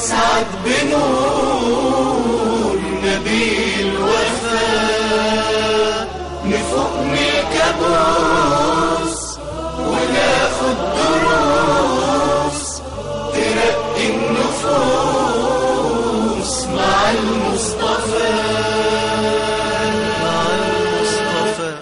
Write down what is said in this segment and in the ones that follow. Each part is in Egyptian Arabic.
نسعد بنور نبي الوفاء نفوق من الكابوس وناخد دروس ترقي النفوس مع المصطفى مع المصطفى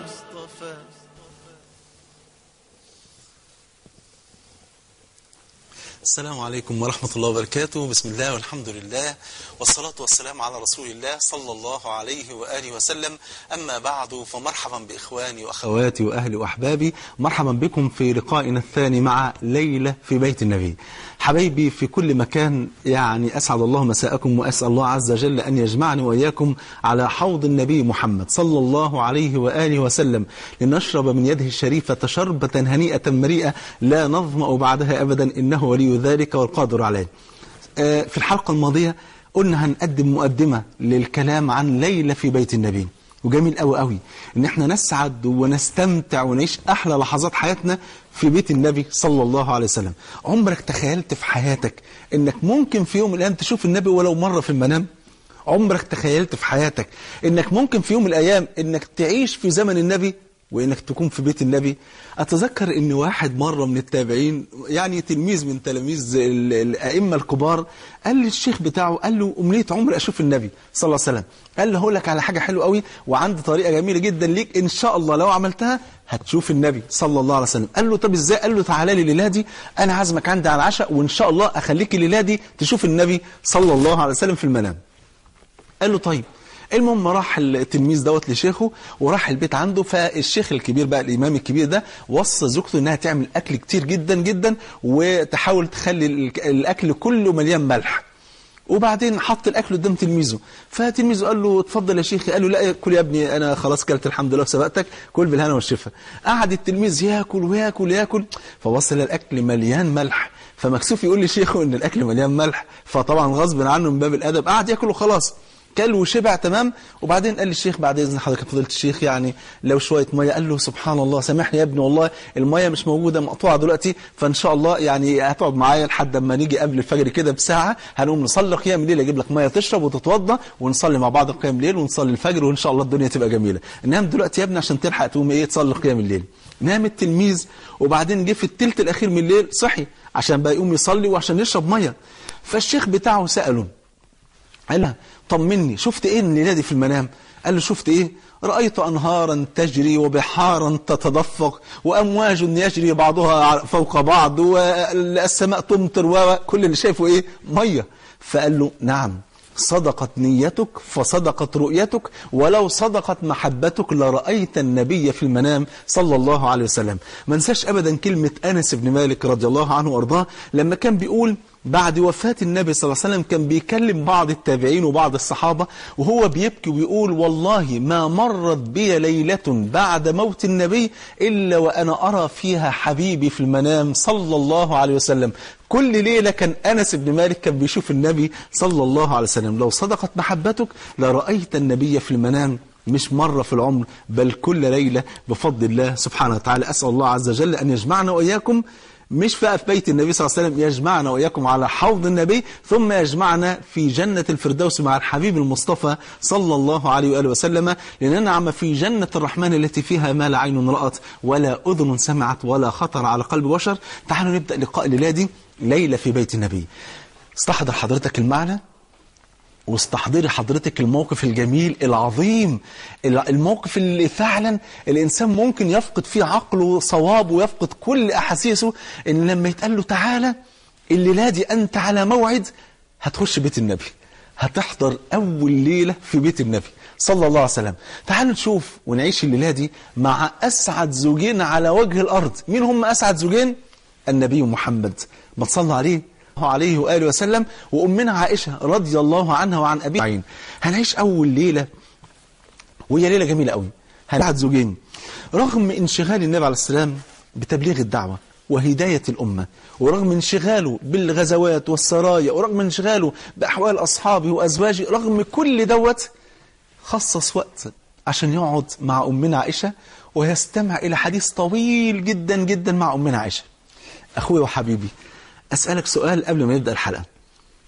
السلام عليكم ورحمة الله وبركاته بسم الله والحمد لله والصلاة والسلام على رسول الله صلى الله عليه وآله وسلم أما بعد فمرحبا بإخواني وأخواتي وأهلي وأحبابي مرحبا بكم في لقائنا الثاني مع ليلة في بيت النبي حبايبي في كل مكان يعني أسعد الله مساءكم وأسأل الله عز وجل أن يجمعني وإياكم على حوض النبي محمد صلى الله عليه وآله وسلم لنشرب من يده الشريفة شربة هنيئة مريئة لا نظمأ بعدها أبدا إنه ولي ذلك والقادر عليه آه، في الحلقة الماضية قلنا هنقدم مقدمة للكلام عن ليلة في بيت النبي وجميل قوي قوي ان احنا نسعد ونستمتع ونعيش احلى لحظات حياتنا في بيت النبي صلى الله عليه وسلم عمرك تخيلت في حياتك انك ممكن في يوم من الايام تشوف النبي ولو مرة في المنام عمرك تخيلت في حياتك انك ممكن في يوم من الايام انك تعيش في زمن النبي وانك تكون في بيت النبي اتذكر ان واحد مرة من التابعين يعني تلميذ من تلاميذ ال- الائمة الكبار قال للشيخ بتاعه قال له امنية عمري اشوف النبي صلى الله عليه وسلم قال له هقول لك على حاجة حلوة قوي وعندي طريقة جميلة جدا ليك ان شاء الله لو عملتها هتشوف النبي صلى الله عليه وسلم قال له طب ازاي قال له تعالى لي الليله دي انا عازمك عندي على العشاء وان شاء الله اخليك الليله دي تشوف النبي صلى الله عليه وسلم في المنام قال له طيب المهم راح التلميذ دوت لشيخه وراح البيت عنده فالشيخ الكبير بقى الإمام الكبير ده وصى زوجته إنها تعمل أكل كتير جدا جدا وتحاول تخلي ال- الأكل كله مليان ملح وبعدين حط الأكل قدام تلميذه فتلميذه قال له اتفضل يا شيخي قال له لا كل يا ابني أنا خلاص كلت الحمد لله وسبقتك كل بالهنا والشفا قعد التلميذ ياكل وياكل وياكل فوصل الأكل مليان ملح فمكسوف يقول لشيخه ان الاكل مليان ملح فطبعا غصب عنه من باب الادب قعد ياكل وخلاص كل وشبع تمام وبعدين قال للشيخ بعد اذن حضرتك فضيله الشيخ يعني لو شويه ميه قال له سبحان الله سامحني يا ابني والله الميه مش موجوده مقطوعه دلوقتي فان شاء الله يعني هتقعد معايا لحد اما نيجي قبل الفجر كده بساعه هنقوم نصلي قيام الليل اجيب لك ميه تشرب وتتوضى ونصلي مع بعض قيام الليل ونصلي الفجر وان شاء الله الدنيا تبقى جميله نام دلوقتي يا ابني عشان تلحق تقوم ايه تصلي قيام الليل نام التلميذ وبعدين جه في الثلث الاخير من الليل صحي عشان بقى يقوم يصلي وعشان يشرب ميه فالشيخ بتاعه ساله قال لها طمني شفت ايه الليله دي في المنام قال له شفت ايه رأيت أنهارا تجري وبحارا تتدفق وأمواج يجري بعضها فوق بعض والسماء تمطر وكل اللي شايفه إيه مية فقال له نعم صدقت نيتك فصدقت رؤيتك ولو صدقت محبتك لرأيت النبي في المنام صلى الله عليه وسلم ما نساش أبدا كلمة أنس بن مالك رضي الله عنه وأرضاه لما كان بيقول بعد وفاة النبي صلى الله عليه وسلم كان بيكلم بعض التابعين وبعض الصحابة وهو بيبكي ويقول والله ما مرت بي ليلة بعد موت النبي إلا وأنا أرى فيها حبيبي في المنام صلى الله عليه وسلم كل ليلة كان أنس بن مالك كان بيشوف النبي صلى الله عليه وسلم لو صدقت محبتك لرأيت النبي في المنام مش مرة في العمر بل كل ليلة بفضل الله سبحانه وتعالى أسأل الله عز وجل أن يجمعنا وإياكم مش بقى في بيت النبي صلى الله عليه وسلم يجمعنا وإياكم على حوض النبي ثم يجمعنا في جنة الفردوس مع الحبيب المصطفى صلى الله عليه وآله وسلم لننعم في جنة الرحمن التي فيها ما لا عين رأت ولا أذن سمعت ولا خطر على قلب بشر تعالوا نبدأ لقاء الليلة دي ليلة في بيت النبي استحضر حضرتك المعنى واستحضري حضرتك الموقف الجميل العظيم الموقف اللي فعلا الإنسان ممكن يفقد فيه عقله وصوابه ويفقد كل أحاسيسه إن لما يتقال له تعالى الليلة دي أنت على موعد هتخش بيت النبي هتحضر أول ليلة في بيت النبي صلى الله عليه وسلم تعالوا نشوف ونعيش الليلة دي مع أسعد زوجين على وجه الأرض مين هم أسعد زوجين؟ النبي محمد ما تصلى عليه عليه وآله وسلم وأمنا عائشة رضي الله عنها وعن أبيها هنعيش أول ليلة وهي ليلة جميلة قوي هنعد زوجين رغم انشغال النبي عليه السلام بتبليغ الدعوة وهداية الأمة ورغم انشغاله بالغزوات والسرايا ورغم انشغاله بأحوال أصحابه وأزواجه رغم كل دوت خصص وقت عشان يقعد مع أمنا عائشة ويستمع إلى حديث طويل جدا جدا مع أمنا عائشة أخوي وحبيبي أسألك سؤال قبل ما نبدأ الحلقة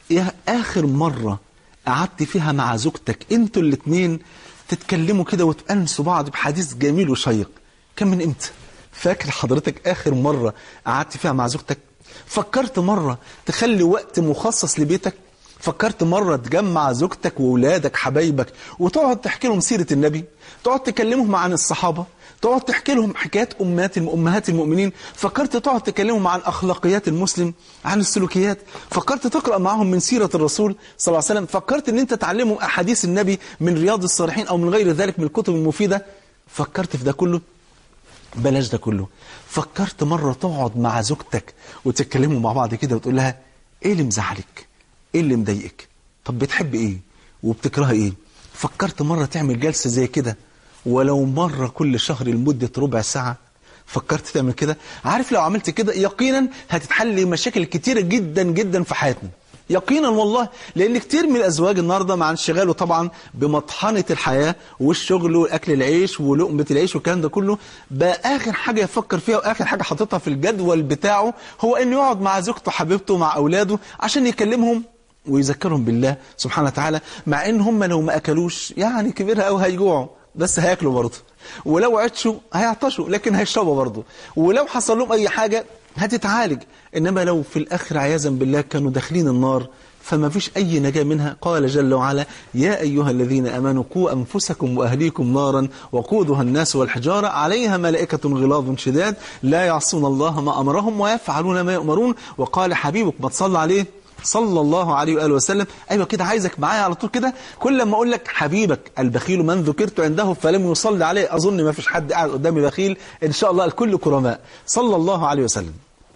يا اخر مره قعدت فيها مع زوجتك انتوا الاثنين تتكلموا كده وتأنسوا بعض بحديث جميل وشيق كان من امتى فاكر حضرتك اخر مره قعدت فيها مع زوجتك فكرت مره تخلي وقت مخصص لبيتك فكرت مرة تجمع زوجتك وولادك حبايبك وتقعد تحكي لهم سيرة النبي تقعد تكلمهم عن الصحابة تقعد تحكي لهم حكايات أمهات أمهات المؤمنين فكرت تقعد تكلمهم عن أخلاقيات المسلم عن السلوكيات فكرت تقرأ معهم من سيرة الرسول صلى الله عليه وسلم فكرت أن أنت تعلمهم أحاديث النبي من رياض الصالحين أو من غير ذلك من الكتب المفيدة فكرت في ده كله بلاش ده كله فكرت مرة تقعد مع زوجتك وتتكلموا مع بعض كده وتقول لها ايه اللي مزعلك ايه اللي مضايقك طب بتحب ايه وبتكره ايه فكرت مرة تعمل جلسة زي كده ولو مرة كل شهر لمدة ربع ساعة فكرت تعمل كده عارف لو عملت كده يقينا هتتحل مشاكل كتيرة جدا جدا في حياتنا يقينا والله لان كتير من الازواج النهارده مع انشغاله طبعا بمطحنه الحياه والشغل واكل العيش ولقمه العيش والكلام ده كله بقى اخر حاجه يفكر فيها واخر حاجه حاططها في الجدول بتاعه هو انه يقعد مع زوجته حبيبته مع اولاده عشان يكلمهم ويذكرهم بالله سبحانه وتعالى مع ان هم لو ما اكلوش يعني كبيرها او هيجوعوا بس هياكلوا برضه ولو عطشوا هيعطشوا لكن هيشربوا برضه ولو حصل لهم اي حاجه هتتعالج انما لو في الاخر عياذا بالله كانوا داخلين النار فما فيش أي نجاة منها قال جل وعلا يا أيها الذين أمنوا قوا أنفسكم وأهليكم نارا وقودها الناس والحجارة عليها ملائكة غلاظ شداد لا يعصون الله ما أمرهم ويفعلون ما يؤمرون وقال حبيبك ما تصلى عليه صلى الله عليه وآله وسلم أيوة كده عايزك معايا على طول كده كل لما أقول لك حبيبك البخيل من ذكرت عنده فلم يصلي عليه أظن ما فيش حد قاعد قدامي بخيل إن شاء الله الكل كرماء صلى الله عليه وسلم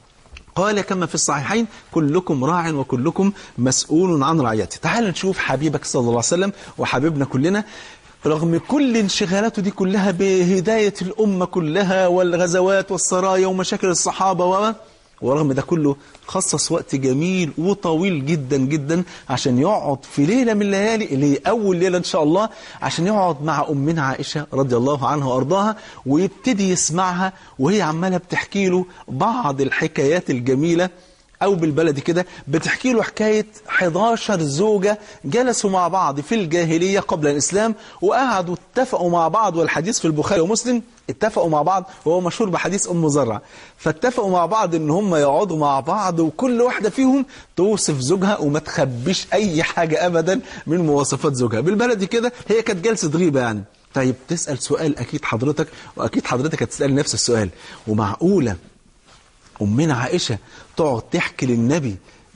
قال كما في الصحيحين كلكم راع وكلكم مسؤول عن رعيته تعال نشوف حبيبك صلى الله عليه وسلم وحبيبنا كلنا رغم كل انشغالاته دي كلها بهداية الأمة كلها والغزوات والسرايا ومشاكل الصحابة و ورغم ده كله خصص وقت جميل وطويل جدا جدا عشان يقعد في ليلة من الليالي اللي هي أول ليلة إن شاء الله عشان يقعد مع أمنا عائشة رضي الله عنها وأرضاها ويبتدي يسمعها وهي عمالة بتحكي له بعض الحكايات الجميلة أو بالبلد كده بتحكي له حكاية 11 زوجة جلسوا مع بعض في الجاهلية قبل الإسلام وقعدوا اتفقوا مع بعض والحديث في البخاري ومسلم اتفقوا مع بعض وهو مشهور بحديث أم زرع فاتفقوا مع بعض ان هم يقعدوا مع بعض وكل واحدة فيهم توصف زوجها وما تخبيش أي حاجة أبدا من مواصفات زوجها بالبلد كده هي كانت جلسة غيبة يعني طيب تسأل سؤال أكيد حضرتك وأكيد حضرتك هتسأل نفس السؤال ومعقولة أمنا عائشة تقعد تحكي للنبي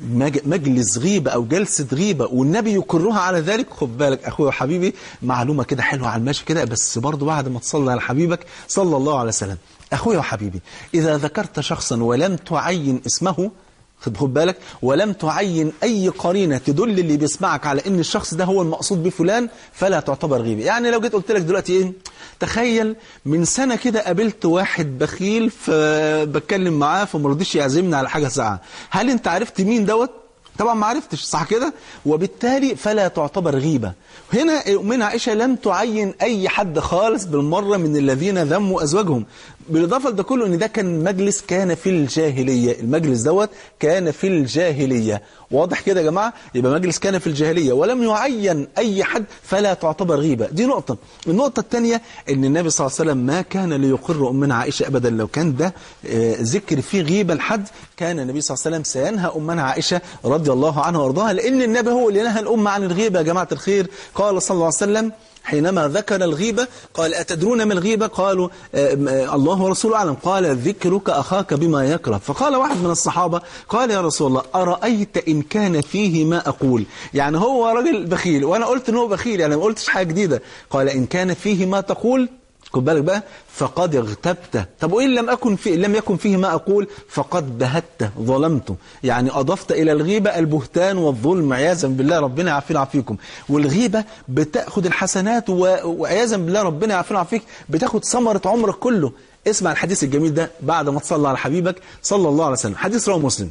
مجلس غيبة أو جلسة غيبة والنبي يكرها على ذلك خد بالك أخويا وحبيبي معلومة كده حلوة على الماشي كده بس برضو بعد ما تصلي على حبيبك صلى الله عليه وسلم أخويا وحبيبي إذا ذكرت شخصا ولم تعين اسمه خد بالك ولم تعين أي قرينة تدل اللي بيسمعك على إن الشخص ده هو المقصود بفلان فلا تعتبر غيبة يعني لو جيت قلت لك دلوقتي إيه تخيل من سنة كده قابلت واحد بخيل فبتكلم معاه فما رضيش يعزمني على حاجة ساعة هل أنت عرفت مين دوت طبعا ما عرفتش صح كده وبالتالي فلا تعتبر غيبة هنا من عائشة لم تعين أي حد خالص بالمرة من الذين ذموا أزواجهم بالإضافة لده كله أن ده كان مجلس كان في الجاهلية المجلس دوت كان في الجاهلية واضح كده يا جماعة يبقى مجلس كان في الجاهلية ولم يعين أي حد فلا تعتبر غيبة دي نقطة النقطة الثانية أن النبي صلى الله عليه وسلم ما كان ليقر أمنا عائشة أبدا لو كان ده ذكر فيه غيبة لحد كان النبي صلى الله عليه وسلم سينهى أمنا عائشة رضي الله عنها وارضاها لأن النبي هو اللي نهى الأمة عن الغيبة يا جماعة الخير قال صلى الله عليه وسلم حينما ذكر الغيبة قال أتدرون ما الغيبة قالوا الله ورسوله أعلم قال ذكرك أخاك بما يكره فقال واحد من الصحابة قال يا رسول الله أرأيت إن كان فيه ما أقول يعني هو راجل بخيل وأنا قلت إن هو بخيل يعني ما قلتش حاجة جديدة قال إن كان فيه ما تقول خد بالك بقى فقد اغتبت طب وإن لم أكن في لم يكن فيه ما أقول فقد بهت ظلمت يعني أضفت إلى الغيبة البهتان والظلم عياذا بالله ربنا يعافينا ويعافيكم والغيبة بتأخذ الحسنات وعياذا بالله ربنا يعافينا ويعافيك بتاخد ثمرة عمرك كله اسمع الحديث الجميل ده بعد ما تصلى على حبيبك صلى الله عليه وسلم حديث رواه مسلم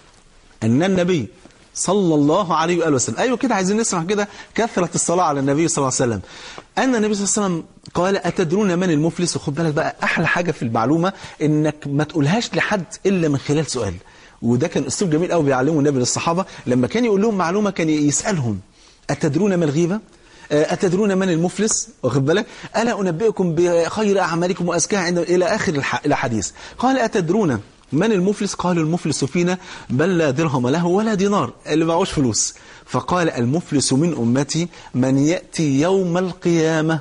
أن النبي صلى الله عليه وآله وسلم أيوة كده عايزين نسمع كده كثرة الصلاة على النبي صلى الله عليه وسلم أن النبي صلى الله عليه وسلم قال أتدرون من المفلس وخد بالك بقى أحلى حاجة في المعلومة إنك ما تقولهاش لحد إلا من خلال سؤال وده كان اسلوب جميل قوي بيعلمه النبي للصحابه لما كان يقول لهم معلومه كان يسالهم اتدرون ما الغيبه أتدرون من المفلس واخد بالك ألا أنبئكم بخير أعمالكم وأزكاها عند إلى آخر الح- الحديث قال أتدرون من المفلس قالوا المفلس فينا بل لا درهم له ولا دينار اللي معهوش فلوس فقال المفلس من أمتي من يأتي يوم القيامة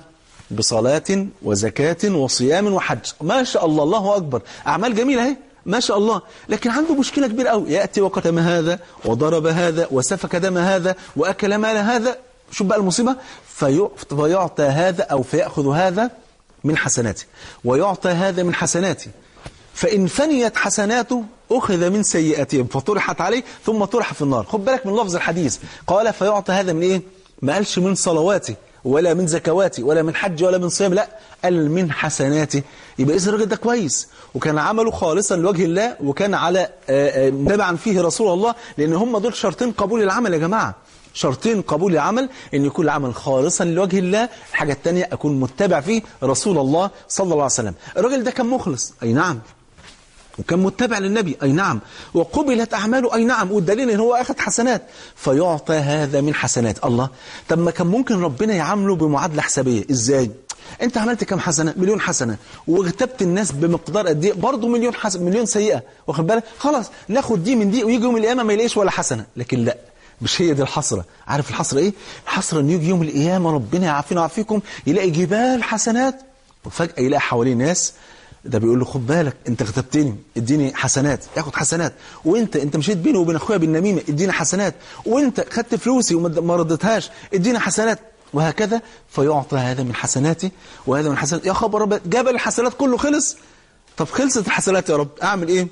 بصلاة وزكاة وصيام وحج ما شاء الله الله أكبر أعمال جميلة اهي ما شاء الله لكن عنده مشكلة كبيرة قوي يأتي وقتم هذا وضرب هذا وسفك دم هذا وأكل مال هذا شوف بقى المصيبة في- فيعطى هذا أو فيأخذ هذا من حسناته ويعطى هذا من حسناته فإن فنيت حسناته أخذ من سيئاتهم فطرحت عليه ثم طرح في النار خد بالك من لفظ الحديث قال فيعطى هذا من إيه ما قالش من صلواته ولا من زكواتي ولا من حج ولا من صيام لا قال من حسناته يبقى إذا الراجل ده كويس وكان عمله خالصا لوجه الله وكان على آه، آه، تبعا فيه رسول الله لأن هم دول شرطين قبول العمل يا جماعة شرطين قبول العمل ان يكون العمل خالصا لوجه الله الحاجة الثانية اكون متبع فيه رسول الله صلى الله عليه وسلم الراجل ده كان مخلص اي نعم وكان متبع للنبي أي نعم وقبلت أعماله أي نعم والدليل إن هو أخذ حسنات فيعطى هذا من حسنات الله طب ما كان ممكن ربنا يعامله بمعادلة حسابية إزاي أنت عملت كم حسنة مليون حسنة واغتبت الناس بمقدار قد إيه برضه مليون حسنة مليون سيئة واخد بالك خلاص ناخد دي من دي ويجي يوم القيامة ما يلاقيش ولا حسنة لكن لا مش هي دي الحسرة عارف الحسرة إيه الحسرة إن يجي يوم القيامة ربنا يعافينا ويعافيكم يلاقي جبال حسنات وفجأة يلاقي حواليه ناس ده بيقول له خد بالك انت كتبتني اديني حسنات ياخد حسنات وانت انت مشيت بيني وبين اخويا بالنميمه اديني حسنات وانت خدت فلوسي وما ردتهاش اديني حسنات وهكذا فيعطى هذا من حسناتي وهذا من حسنات يا خبر رب جبل الحسنات كله خلص طب خلصت الحسنات يا رب اعمل ايه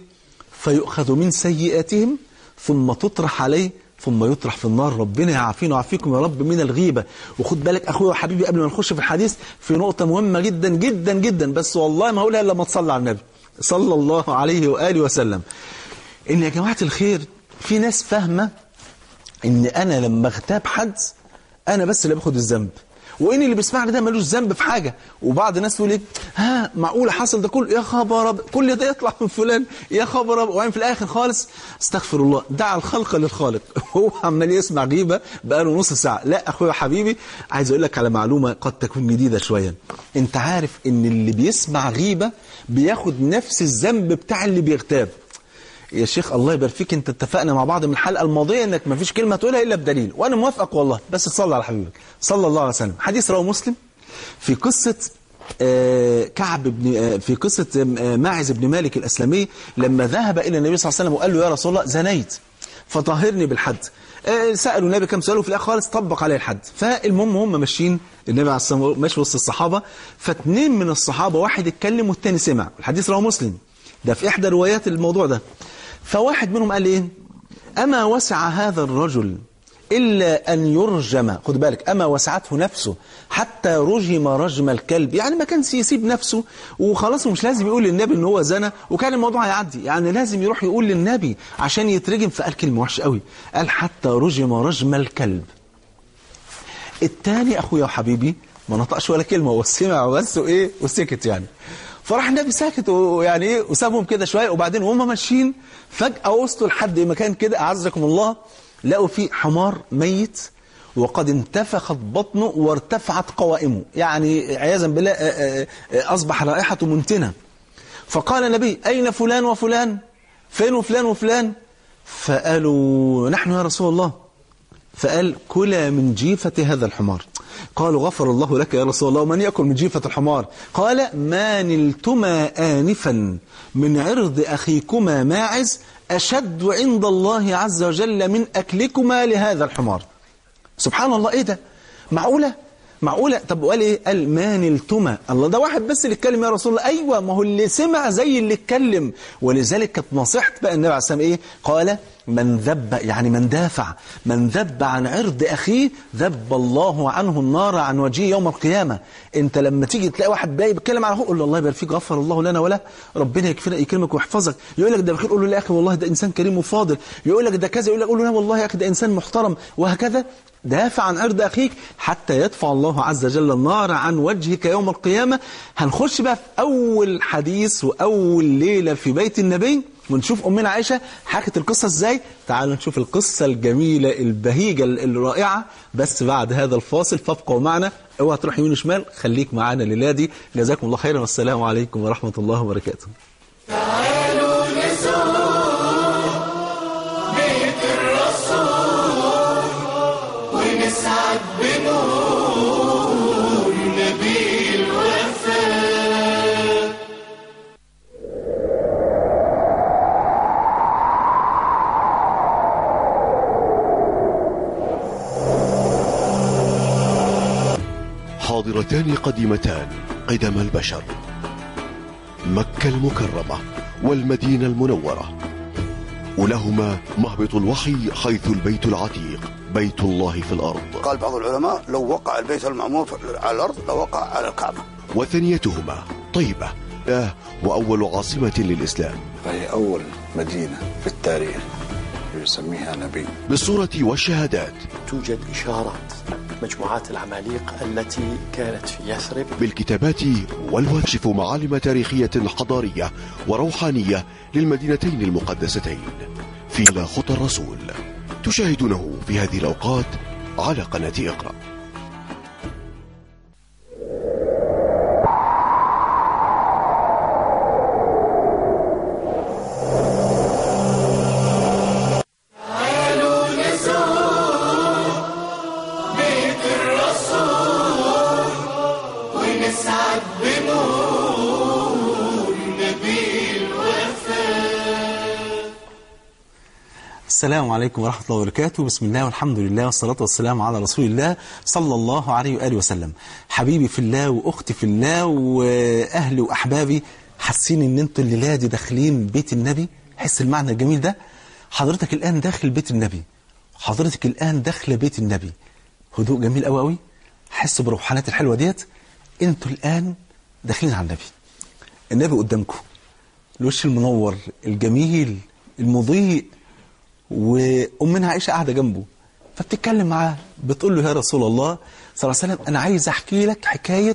فيؤخذ من سيئاتهم ثم تطرح عليه ثم يطرح في النار ربنا يعافينا ويعافيكم يا رب من الغيبة وخد بالك أخويا وحبيبي قبل ما نخش في الحديث في نقطة مهمة جدا جدا جدا بس والله ما هقولها إلا لما تصلي على النبي صلى الله عليه وآله وسلم إن يا جماعة الخير في ناس فاهمة إن أنا لما اغتاب حد أنا بس اللي باخد الذنب وإن اللي بيسمعني ده ملوش ذنب في حاجة وبعض الناس تقول إيه ها معقولة حصل ده كله يا خبر أب- كل ده يطلع من فلان يا خبر أب- وبعدين في الآخر خالص استغفر الله دعا الخلق للخالق هو عمال يسمع غيبة بقاله نص ساعة لا أخويا حبيبي عايز أقول لك على معلومة قد تكون جديدة شوية أنت عارف إن اللي بيسمع غيبة بياخد نفس الذنب بتاع اللي بيغتاب يا شيخ الله يبارك فيك انت اتفقنا مع بعض من الحلقه الماضيه انك ما فيش كلمه تقولها الا بدليل وانا موافقك والله بس تصلي على حبيبك صلى الله عليه وسلم حديث رواه مسلم في قصه آه، كعب بن آه، في قصه آه، ماعز بن مالك الاسلمي لما ذهب الى النبي صلى الله عليه وسلم وقال له يا رسول الله زنيت فطهرني بالحد آه، سالوا النبي كم سؤال وفي الاخر خالص طبق عليه الحد فالمهم هم ماشيين النبي عليه الصلاه والسلام ماشي وسط الصحابه فاثنين من الصحابه واحد اتكلم والثاني سمع الحديث رواه مسلم ده في احدى روايات الموضوع ده فواحد منهم قال ايه اما وسع هذا الرجل إلا أن يرجم خد بالك أما وسعته نفسه حتى رجم رجم الكلب يعني ما كانش يسيب نفسه وخلاص مش لازم يقول للنبي إن هو زنى وكان الموضوع هيعدي يعني لازم يروح يقول للنبي عشان يترجم فقال كلمة وحشة قوي قال حتى رجم رجم الكلب التاني أخويا وحبيبي ما نطقش ولا كلمة هو سمع بس وإيه وسكت يعني فراح النبي ساكت ويعني ايه وسابهم كده شويه وبعدين وهم ماشيين فجاه وصلوا لحد مكان كده اعزكم الله لقوا فيه حمار ميت وقد انتفخت بطنه وارتفعت قوائمه يعني عياذا بالله آه، آه، آه، اصبح رائحته منتنه فقال النبي اين فلان وفلان فين فلان وفلان فقالوا نحن يا رسول الله فقال كلا من جيفة هذا الحمار قالوا غفر الله لك يا رسول الله ومن يأكل من جيفة الحمار قال ما نلتما آنفا من عرض أخيكما ماعز أشد عند الله عز وجل من أكلكما لهذا الحمار سبحان الله إيه ده معقولة معقولة طب وقال إيه قال ما نلتما الله ده واحد بس اللي اتكلم يا رسول الله أيوة ما هو اللي سمع زي اللي اتكلم ولذلك كانت نصيحة بقى النبي عليه الصلاة والسلام إيه قال من ذب يعني من دافع من ذب عن عرض أخيه ذب الله عنه النار عن وجهه يوم القيامة أنت لما تيجي تلاقي واحد باقي بيتكلم على أخوه قول له الله يبارك فيك غفر الله لنا وله ربنا يكفينا يكرمك ويحفظك يقول لك ده بخير قول له لا يا أخي والله ده إنسان كريم وفاضل يقول لك ده كذا يقول لك قول له لا والله يا أخي ده إنسان محترم وهكذا دافع عن عرض أخيك حتى يدفع الله عز وجل النار عن وجهك يوم القيامة هنخش بقى في أول حديث وأول ليلة في بيت النبي ونشوف أمنا عائشة حكت القصة إزاي تعالوا نشوف القصة الجميلة البهيجة الرائعة بس بعد هذا الفاصل فابقوا معنا اوعى تروح يمين وشمال خليك معانا الليلة دي جزاكم الله خيرا والسلام عليكم ورحمة الله وبركاته تعالوا نزور بيت الرسول ونسعد بنور نبي الوفاء حاضرتان قديمتان قدم البشر مكة المكرمة والمدينة المنورة ولهما مهبط الوحي حيث البيت العتيق بيت الله في الأرض قال بعض العلماء لو وقع البيت المعمور على الأرض لوقع على الكعبة وثنيتهما طيبة آه وأول عاصمة للإسلام فهي أول مدينة في التاريخ يسميها نبي بالصورة والشهادات توجد إشارات مجموعات العماليق التي كانت في يثرب بالكتابات والوكشف معالم تاريخية حضارية وروحانية للمدينتين المقدستين في لا خطى الرسول تشاهدونه في هذه الأوقات على قناة اقرأ تعالوا نزور بيت الرسول ونسعد بنور نبي الوفاء السلام عليكم ورحمة الله وبركاته بسم الله والحمد لله والصلاة والسلام على رسول الله صلى الله عليه وآله وسلم حبيبي في الله وأختي في الله وأهلي وأحبابي حاسين إن أنتوا الليلة دي داخلين بيت النبي حس المعنى الجميل ده حضرتك الآن داخل بيت النبي حضرتك الآن داخل بيت النبي هدوء جميل قوي قوي حس بروحانات الحلوة ديت أنتوا الآن داخلين على النبي النبي قدامكم الوش المنور الجميل المضيء وأمنا عائشة قاعدة جنبه فبتتكلم معاه بتقول له يا رسول الله صلى الله عليه وسلم أنا عايز أحكي لك حكاية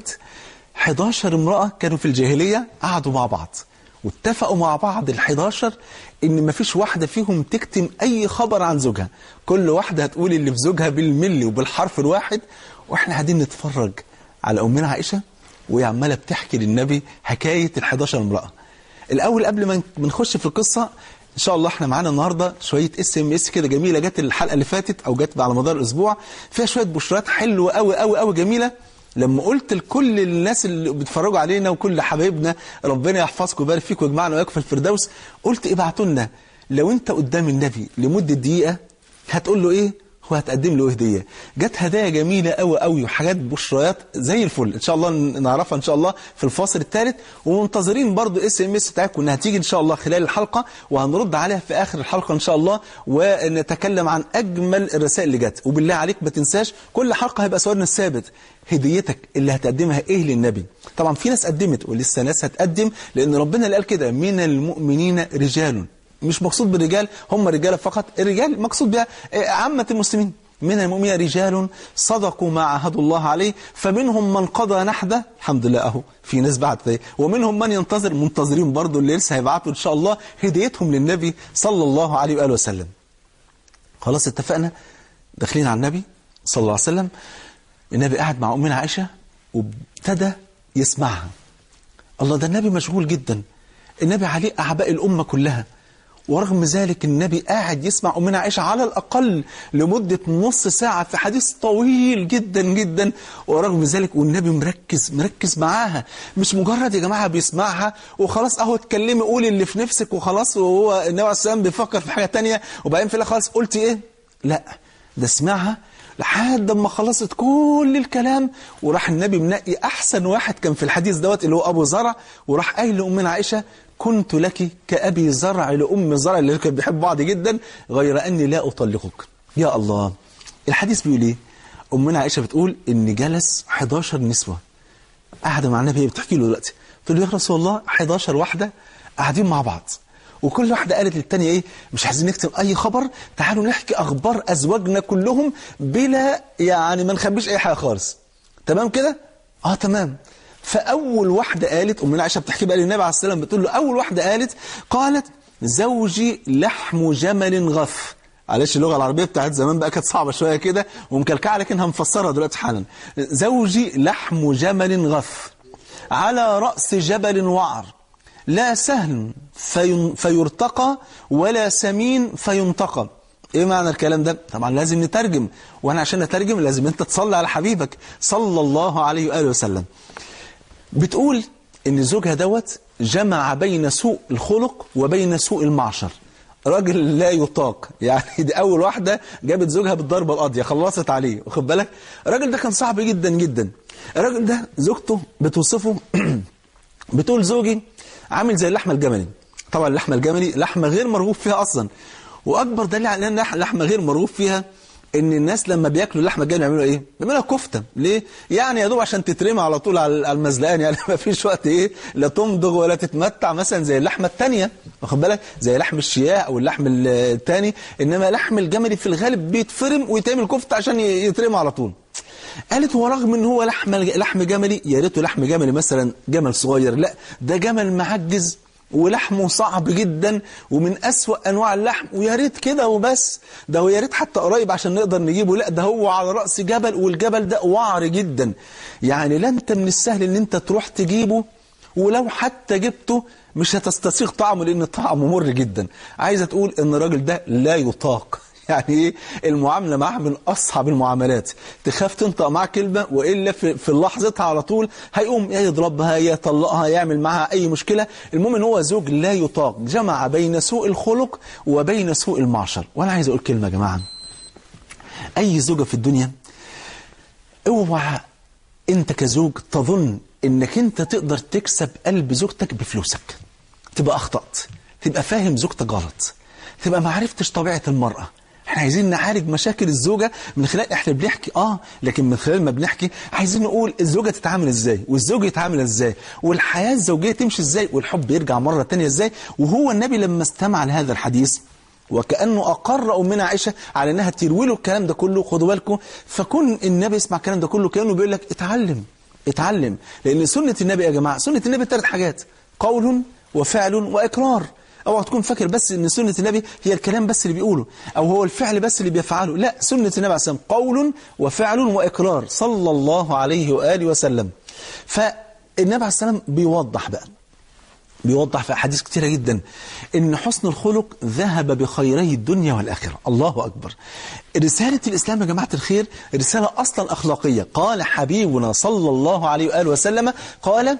11 امرأة كانوا في الجاهلية قعدوا مع بعض واتفقوا مع بعض ال 11 ان مفيش واحدة فيهم تكتم اي خبر عن زوجها كل واحدة هتقول اللي في زوجها بالملي وبالحرف الواحد واحنا قاعدين نتفرج على امنا عائشة وهي عمالة بتحكي للنبي حكاية ال 11 امرأة الاول قبل ما ما نخش في القصة ان شاء الله احنا معانا النهارده شويه اس ام اس كده جميله جت الحلقه اللي فاتت او جت على مدار الاسبوع فيها شويه بشرات حلوه قوي قوي قوي جميله لما قلت لكل الناس اللي بيتفرجوا علينا وكل حبايبنا ربنا يحفظكم ويبارك فيكم ويجمعنا وياكم في الفردوس قلت ابعتوا لنا لو انت قدام النبي لمده دقيقه هتقول له ايه هو هتقدم له هديه جت هدايا جميله قوي قوي وحاجات بشريات زي الفل ان شاء الله نعرفها ان شاء الله في الفاصل الثالث ومنتظرين برضو اس ام اس بتاعتكم انها تيجي ان شاء الله خلال الحلقه وهنرد عليها في اخر الحلقه ان شاء الله ونتكلم عن اجمل الرسائل اللي جت وبالله عليك ما تنساش كل حلقه هيبقى سؤالنا الثابت هديتك اللي هتقدمها ايه للنبي طبعا في ناس قدمت ولسه ناس هتقدم لان ربنا اللي قال كده من المؤمنين رجال مش مقصود بالرجال هم رجاله فقط الرجال مقصود بها عامه المسلمين من المؤمنين رجال صدقوا ما عاهدوا الله عليه فمنهم من قضى نحده الحمد لله اهو في ناس بعت ومنهم من ينتظر منتظرين برضه اللي لسه هيبعتوا ان شاء الله هديتهم للنبي صلى الله عليه واله وسلم خلاص اتفقنا داخلين على النبي صلى الله عليه وسلم النبي قاعد مع امنا عائشه وابتدى يسمعها الله ده النبي مشغول جدا النبي عليه اعباء الامه كلها ورغم ذلك النبي قاعد يسمع أمنا عائشة على الأقل لمدة نص ساعة في حديث طويل جدا جدا ورغم ذلك والنبي مركز مركز معاها مش مجرد يا جماعة بيسمعها وخلاص أهو اتكلمي قولي اللي في نفسك وخلاص وهو النبي عليه السلام بيفكر في حاجة تانية وبعدين في خلاص قلتي إيه؟ لا ده سمعها لحد ما خلصت كل الكلام وراح النبي منقي أحسن واحد كان في الحديث دوت اللي هو أبو زرع وراح قايل لأمنا عائشة كنت لك كأبي زرع لأم زرع اللي كان بيحب بعض جدا غير أني لا أطلقك يا الله الحديث بيقول إيه أمنا عائشة بتقول إن جلس 11 نسوة قاعدة مع النبي بتحكي له دلوقتي تقول له يا رسول الله 11 واحدة قاعدين مع بعض وكل واحدة قالت للتانية ايه مش عايزين نكتب اي خبر تعالوا نحكي اخبار ازواجنا كلهم بلا يعني ما نخبيش اي حاجة خالص تمام كده اه تمام فاول واحدة قالت امنا عائشة بتحكي بقى للنبي عليه السلام بتقول له اول واحدة قالت قالت زوجي لحم جمل غف معلش اللغة العربية بتاعت زمان بقى كانت صعبة شوية كده ومكلكعة لكن هنفسرها دلوقتي حالا زوجي لحم جمل غف على رأس جبل وعر لا سهل في فيرتقى ولا سمين فينتقى ايه معنى الكلام ده طبعا لازم نترجم وانا عشان نترجم لازم انت تصلي على حبيبك صلى الله عليه وآله وسلم بتقول ان زوجها دوت جمع بين سوء الخلق وبين سوء المعشر راجل لا يطاق يعني دي اول واحده جابت زوجها بالضربه القاضيه خلصت عليه واخد بالك الراجل ده كان صعب جدا جدا الراجل ده زوجته بتوصفه بتقول زوجي عامل زي اللحمه الجملي طبعا اللحمه الجملي لحمه غير مرغوب فيها اصلا واكبر دليل على ان لحمه غير مرغوب فيها ان الناس لما بياكلوا اللحمه الجملي يعملوا ايه بيعملوها كفته ليه يعني يا دوب عشان تترمي على طول على المزلقان يعني ما فيش وقت ايه لا تمضغ ولا تتمتع مثلا زي اللحمه الثانيه واخد بالك زي لحم الشياه او اللحم الثاني انما لحم الجملي في الغالب بيتفرم ويتعمل كفته عشان يترمي على طول قالت ورغم ان هو لحم لحم جملي يا ريته لحم جملي مثلا جمل صغير لا ده جمل معجز ولحمه صعب جدا ومن أسوأ أنواع اللحم ويا ريت كده وبس ده هو يا ريت حتى قريب عشان نقدر نجيبه لا ده هو على رأس جبل والجبل ده وعر جدا يعني لا انت من السهل ان انت تروح تجيبه ولو حتى جبته مش هتستسيغ طعمه لان طعمه مر جدا عايزه تقول ان الراجل ده لا يطاق يعني ايه المعاملة معاه من أصعب المعاملات تخاف تنطق معاه كلمة وإلا في, في لحظتها على طول هيقوم يا يضربها يا يطلقها يعمل معها أي مشكلة المهم ان هو زوج لا يطاق جمع بين سوء الخلق وبين سوء المعشر وأنا عايز أقول كلمة يا جماعة أي زوجة في الدنيا اوعى أنت كزوج تظن أنك أنت تقدر تكسب قلب زوجتك بفلوسك تبقى أخطأت تبقى فاهم زوجتك غلط تبقى ما عرفتش طبيعة المرأة احنا عايزين نعالج مشاكل الزوجة من خلال احنا بنحكي اه لكن من خلال ما بنحكي عايزين نقول الزوجة تتعامل ازاي والزوج يتعامل ازاي والحياة الزوجية تمشي ازاي والحب يرجع مرة تانية ازاي وهو النبي لما استمع لهذا الحديث وكأنه أقر أمنا عائشة على أنها تروي له الكلام ده كله خدوا بالكم فكون النبي يسمع الكلام ده كله كأنه بيقول لك اتعلم اتعلم لأن سنة النبي يا جماعة سنة النبي ثلاث حاجات قول وفعل وإقرار اوعى تكون فاكر بس ان سنة النبي هي الكلام بس اللي بيقوله او هو الفعل بس اللي بيفعله لا سنة النبي عليه السلام قول وفعل واقرار صلى الله عليه واله وسلم فالنبي عليه السلام بيوضح بقى بيوضح في احاديث كتيره جدا ان حسن الخلق ذهب بخيري الدنيا والاخره الله اكبر رساله الاسلام يا جماعه الخير رساله اصلا اخلاقيه قال حبيبنا صلى الله عليه واله وسلم قال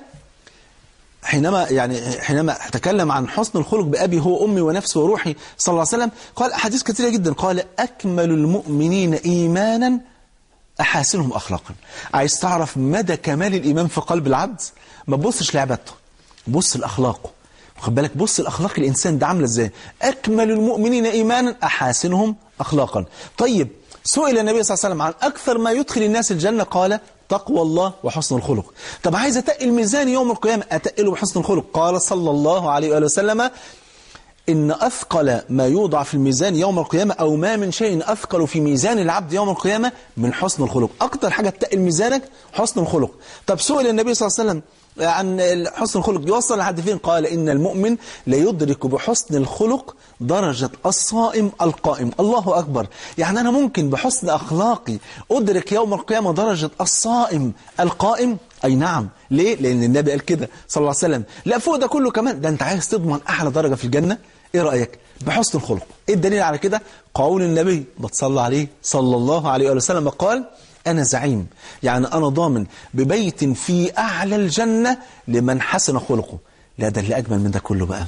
حينما يعني حينما تكلم عن حسن الخلق بأبي هو أمي ونفسي وروحي صلى الله عليه وسلم قال أحاديث كثيرة جدا قال أكمل المؤمنين إيمانا أحاسنهم أخلاقا عايز تعرف مدى كمال الإيمان في قلب العبد ما تبصش لعبادته بص لأخلاقه خد بالك بص الأخلاق الإنسان ده عامله إزاي أكمل المؤمنين إيمانا أحاسنهم أخلاقا طيب سئل النبي صلى الله عليه وسلم عن أكثر ما يدخل الناس الجنة قال تقوى الله وحسن الخلق طب عايز أتقل ميزان يوم القيامة أتقله بحسن الخلق قال صلى الله عليه وآله وسلم إن أثقل ما يوضع في الميزان يوم القيامة أو ما من شيء أثقل في ميزان العبد يوم القيامة من حسن الخلق أكتر حاجة تقل ميزانك حسن الخلق طب سئل النبي صلى الله عليه وسلم عن حسن الخلق يوصل لحد فين قال إن المؤمن ليدرك بحسن الخلق درجة الصائم القائم الله أكبر يعني أنا ممكن بحسن أخلاقي أدرك يوم القيامة درجة الصائم القائم أي نعم ليه؟ لأن النبي قال كده صلى الله عليه وسلم لا فوق ده كله كمان ده أنت عايز تضمن أعلى درجة في الجنة إيه رأيك؟ بحسن الخلق إيه الدليل على كده؟ قول النبي بتصلى عليه صلى الله عليه وسلم قال أنا زعيم يعني أنا ضامن ببيت في أعلى الجنة لمن حسن خلقه لا ده اللي أجمل من ده كله بقى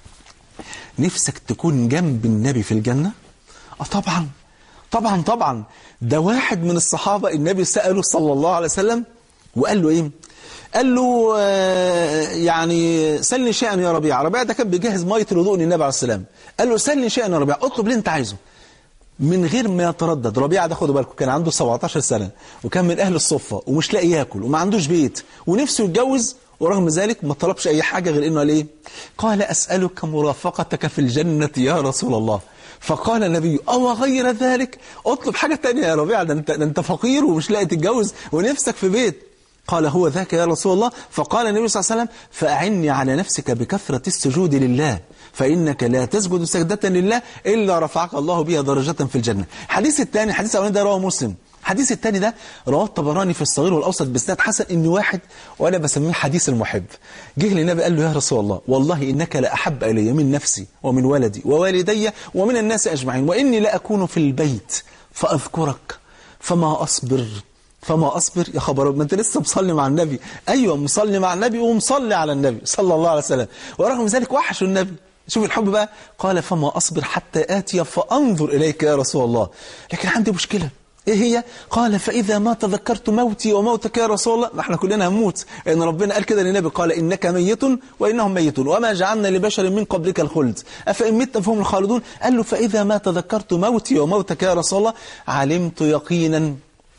نفسك تكون جنب النبي في الجنة آه طبعا طبعا طبعا ده واحد من الصحابة النبي سأله صلى الله عليه وسلم وقال له إيه قال له آه يعني سلني شيئا يا ربيع ربيع ده كان بيجهز مية الوضوء للنبي عليه السلام قال له سلني شيئا يا ربيع اطلب اللي انت عايزه من غير ما يتردد ربيعة ده خدوا بالكم كان عنده 17 سنة وكان من أهل الصفة ومش لاقي ياكل وما عندوش بيت ونفسه يتجوز ورغم ذلك ما طلبش أي حاجة غير إنه قال إيه قال أسألك مرافقتك في الجنة يا رسول الله فقال النبي أو غير ذلك اطلب حاجة تانية يا ربيعة ده انت, ده انت فقير ومش لاقي تتجوز ونفسك في بيت قال هو ذاك يا رسول الله فقال النبي صلى الله عليه وسلم فأعني على نفسك بكثرة السجود لله فإنك لا تسجد سجدة لله إلا رفعك الله بها درجة في الجنة الحديث الثاني الحديث الأولاني ده رواه مسلم الحديث الثاني ده رواه الطبراني في الصغير والأوسط بإسناد حسن إن واحد وأنا بسميه حديث المحب جه للنبي قال له يا رسول الله والله إنك لأحب إلي من نفسي ومن ولدي ووالدي ومن الناس أجمعين وإني لأكون في البيت فأذكرك فما أصبر فما أصبر يا خبر ما أنت لسه مصلي مع النبي أيوة مصلي مع النبي ومصلي على النبي صلى الله عليه وسلم ورغم ذلك وحش النبي شوف الحب بقى قال فما أصبر حتى آتي فأنظر إليك يا رسول الله لكن عندي مشكلة إيه هي؟ قال فإذا ما تذكرت موتي وموتك يا رسول الله ما احنا كلنا هنموت إن ربنا قال كده للنبي قال إنك ميت وإنهم ميتون وما جعلنا لبشر من قبلك الخلد أفإن مت فهم الخالدون قال له فإذا ما تذكرت موتي وموتك يا رسول الله علمت يقينا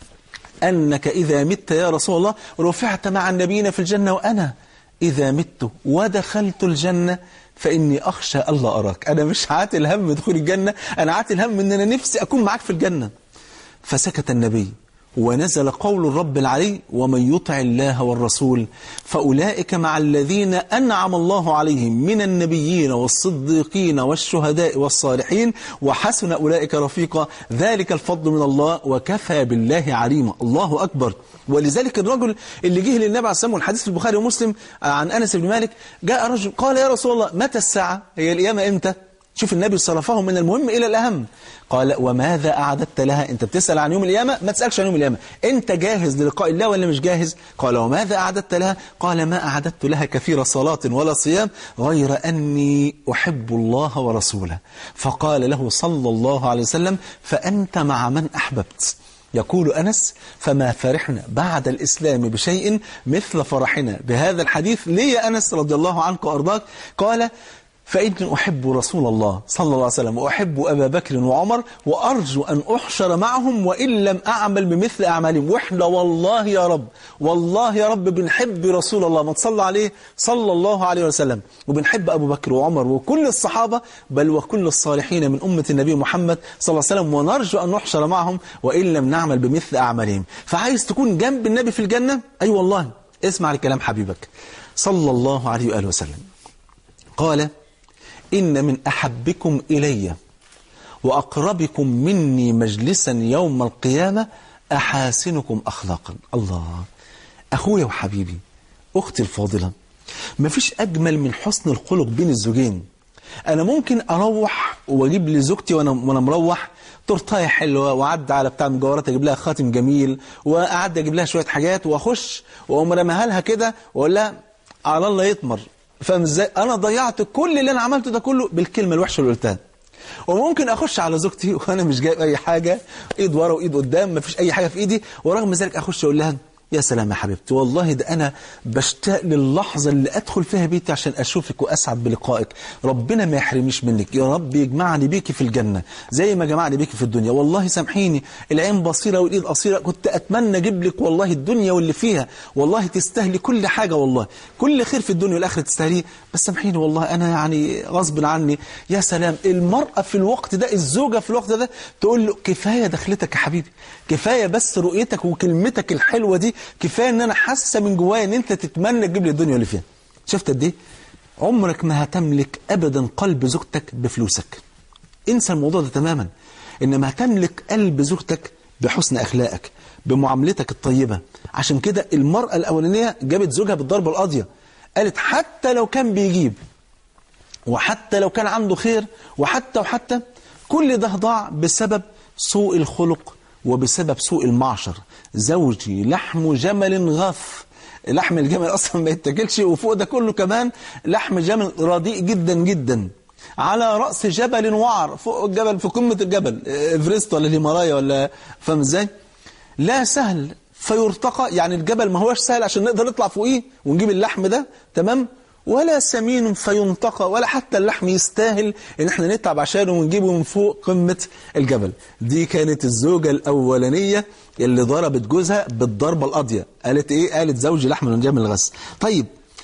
أنك إذا مت يا رسول الله رفعت مع النبيين في الجنة وأنا إذا مت ودخلت الجنة فإني أخشى ألا أراك أنا مش عاتل هم دخول الجنة أنا عاتل هم أن أنا نفسي أكون معاك في الجنة فسكت النبي ونزل قول الرب العلي ومن يطع الله والرسول فأولئك مع الذين أنعم الله عليهم من النبيين والصديقين والشهداء والصالحين وحسن أولئك رفيقا ذلك الفضل من الله وكفى بالله عليما الله أكبر ولذلك الرجل اللي جه للنبي عليه الصلاة والسلام والحديث في البخاري ومسلم عن أنس بن مالك جاء رجل قال يا رسول الله متى الساعة هي القيامة إمتى شوف النبي صرفهم من المهم إلى الأهم قال وماذا أعددت لها أنت بتسأل عن يوم القيامة ما تسألش عن يوم القيامة أنت جاهز للقاء الله ولا مش جاهز قال وماذا أعددت لها قال ما أعددت لها كثير صلاة ولا صيام غير أني أحب الله ورسوله فقال له صلى الله عليه وسلم فأنت مع من أحببت يقول أنس فما فرحنا بعد الإسلام بشيء مثل فرحنا بهذا الحديث ليه يا أنس رضي الله عنك وأرضاك قال فإني أحب رسول الله صلى الله عليه وسلم وأحب أبا بكر وعمر وأرجو أن أحشر معهم وإن لم أعمل بمثل أعمالهم وإحنا والله يا رب والله يا رب بنحب رسول الله ما تصلى عليه صلى الله عليه وسلم وبنحب أبو بكر وعمر وكل الصحابة بل وكل الصالحين من أمة النبي محمد صلى الله عليه وسلم ونرجو أن نحشر معهم وإن لم نعمل بمثل أعمالهم فعايز تكون جنب النبي في الجنة أي أيوة والله اسمع لكلام حبيبك صلى الله عليه وآله وسلم قال إن من أحبكم إلي وأقربكم مني مجلسا يوم القيامة أحاسنكم أخلاقا الله أخويا وحبيبي أختي الفاضلة مفيش أجمل من حسن الخلق بين الزوجين أنا ممكن أروح وأجيب لزوجتي وأنا, وأنا مروح تورتايه حلوه واعدي على بتاع مجوهرات اجيب لها خاتم جميل واعدي اجيب لها شويه حاجات واخش واقوم رميها لها كده واقول لها على الله يطمر فاهم ازاي انا ضيعت كل اللي انا عملته ده كله بالكلمه الوحشه اللي قلتها وممكن اخش على زوجتي وانا مش جايب اي حاجه ايد ورا وايد قدام مفيش اي حاجه في ايدي ورغم ذلك اخش اقول لها يا سلام يا حبيبتي والله ده أنا بشتاق للحظة اللي أدخل فيها بيتي عشان أشوفك وأسعد بلقائك ربنا ما يحرمنيش منك يا رب يجمعني بيكي في الجنة زي ما جمعني بيكي في الدنيا والله سامحيني العين بصيرة والإيد قصيرة كنت أتمنى أجيب لك والله الدنيا واللي فيها والله تستاهلي كل حاجة والله كل خير في الدنيا والآخرة تستاهليه بس سامحيني والله أنا يعني غصب عني يا سلام المرأة في الوقت ده الزوجة في الوقت ده تقول له كفاية دخلتك يا حبيبي كفاية بس رؤيتك وكلمتك الحلوة دي كفايه ان انا حاسه من جوايا ان انت تتمنى تجيب لي الدنيا اللي فيها شفت قد ايه عمرك ما هتملك ابدا قلب زوجتك بفلوسك انسى الموضوع ده تماما انما هتملك قلب زوجتك بحسن اخلاقك بمعاملتك الطيبه عشان كده المراه الاولانيه جابت زوجها بالضربه القاضيه قالت حتى لو كان بيجيب وحتى لو كان عنده خير وحتى وحتى كل ده ضاع بسبب سوء الخلق وبسبب سوء المعشر زوجي لحم جمل غث لحم الجمل أصلا ما يتاكلش وفوق ده كله كمان لحم جمل رديء جدا جدا على رأس جبل وعر فوق الجبل في قمة الجبل إفرست ولا الهيمالايا ولا فاهم ازاي لا سهل فيرتقى يعني الجبل ما هوش سهل عشان نقدر نطلع فوقيه ونجيب اللحم ده تمام ولا سمين فينتقى ولا حتى اللحم يستاهل ان احنا نتعب عشانه ونجيبه من فوق قمة الجبل دي كانت الزوجة الاولانية اللي ضربت جوزها بالضربة القاضية قالت ايه قالت زوجي لحم من جمل الغس طيب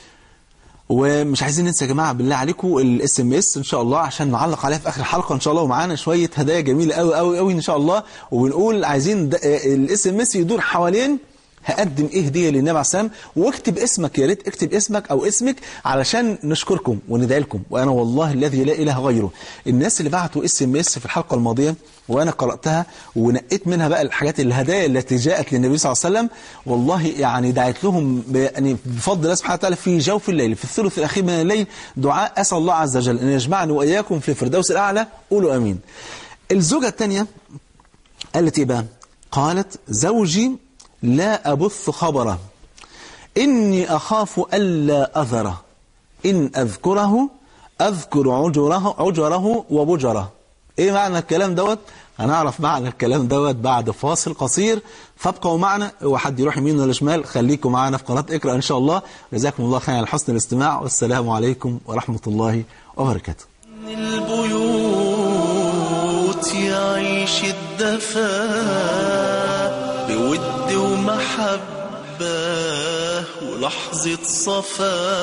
ومش عايزين ننسى يا جماعه بالله عليكم الاس ام اس ان شاء الله عشان نعلق عليها في اخر الحلقه ان شاء الله ومعانا شويه هدايا جميله قوي قوي قوي ان شاء الله وبنقول عايزين الاس ام اس يدور حوالين هقدم ايه هديه للنبي عليه السلام واكتب اسمك يا ريت اكتب اسمك او اسمك علشان نشكركم وندعي لكم وانا والله الذي لا اله غيره الناس اللي بعتوا اس ام اس في الحلقه الماضيه وانا قراتها ونقيت منها بقى الحاجات الهدايا التي جاءت للنبي صلى الله عليه وسلم والله يعني دعيت لهم ب- يعني بفضل الله سبحانه وتعالى في جوف الليل في الثلث الاخير من الليل دعاء اسال الله عز وجل ان يجمعني واياكم في الفردوس الاعلى قولوا امين الزوجه الثانيه قالت ايه بقى قالت زوجي لا أبث خبره إني أخاف ألا أذره إن أذكره أذكر عجره, عجره وبجره إيه معنى الكلام دوت هنعرف معنى الكلام دوت بعد فاصل قصير فابقوا معنا وحد يروح يمين ولا شمال خليكم معنا في قناة اقرأ إن شاء الله جزاكم الله خير على حسن الاستماع والسلام عليكم ورحمة الله وبركاته البيوت يعيش الدفا بود ومحبة ولحظة صفا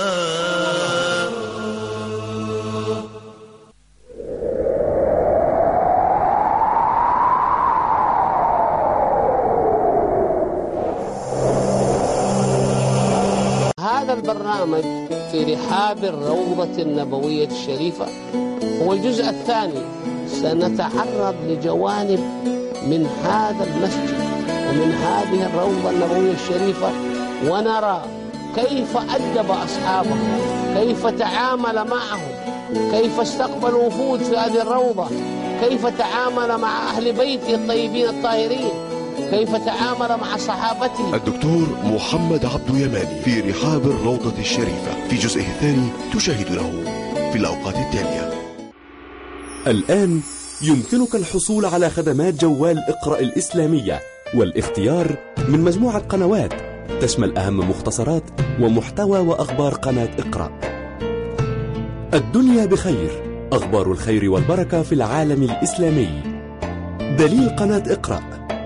هذا البرنامج في رحاب الروضة النبوية الشريفة هو الجزء الثاني سنتعرض لجوانب من هذا المسجد ومن هذه الروضة النبوية الشريفة ونرى كيف أدب أصحابه كيف تعامل معهم كيف استقبل وفود في هذه الروضة كيف تعامل مع أهل بيته الطيبين الطاهرين كيف تعامل مع صحابته الدكتور محمد عبد يماني في رحاب الروضة الشريفة في جزئه الثاني تشاهدونه في الأوقات التالية الآن يمكنك الحصول على خدمات جوال اقرأ الإسلامية والاختيار من مجموعة قنوات تشمل أهم مختصرات ومحتوى وأخبار قناة اقرأ الدنيا بخير أخبار الخير والبركة في العالم الإسلامي دليل قناة اقرأ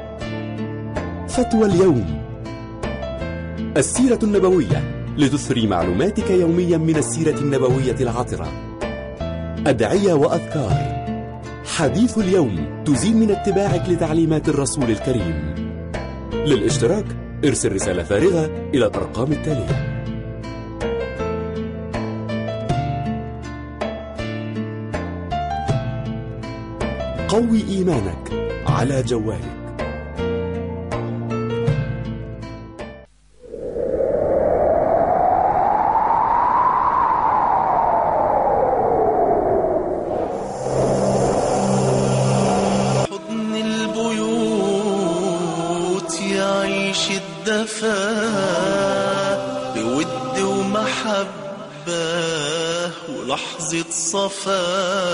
فتوى اليوم السيرة النبوية لتثري معلوماتك يوميا من السيرة النبوية العطرة أدعية وأذكار حديث اليوم تزيل من اتباعك لتعليمات الرسول الكريم للاشتراك ارسل رسالة فارغة إلى الأرقام التالية قوي إيمانك على جوالك حضن البيوت يعيش الدفا بود ومحبة ولحظة صفا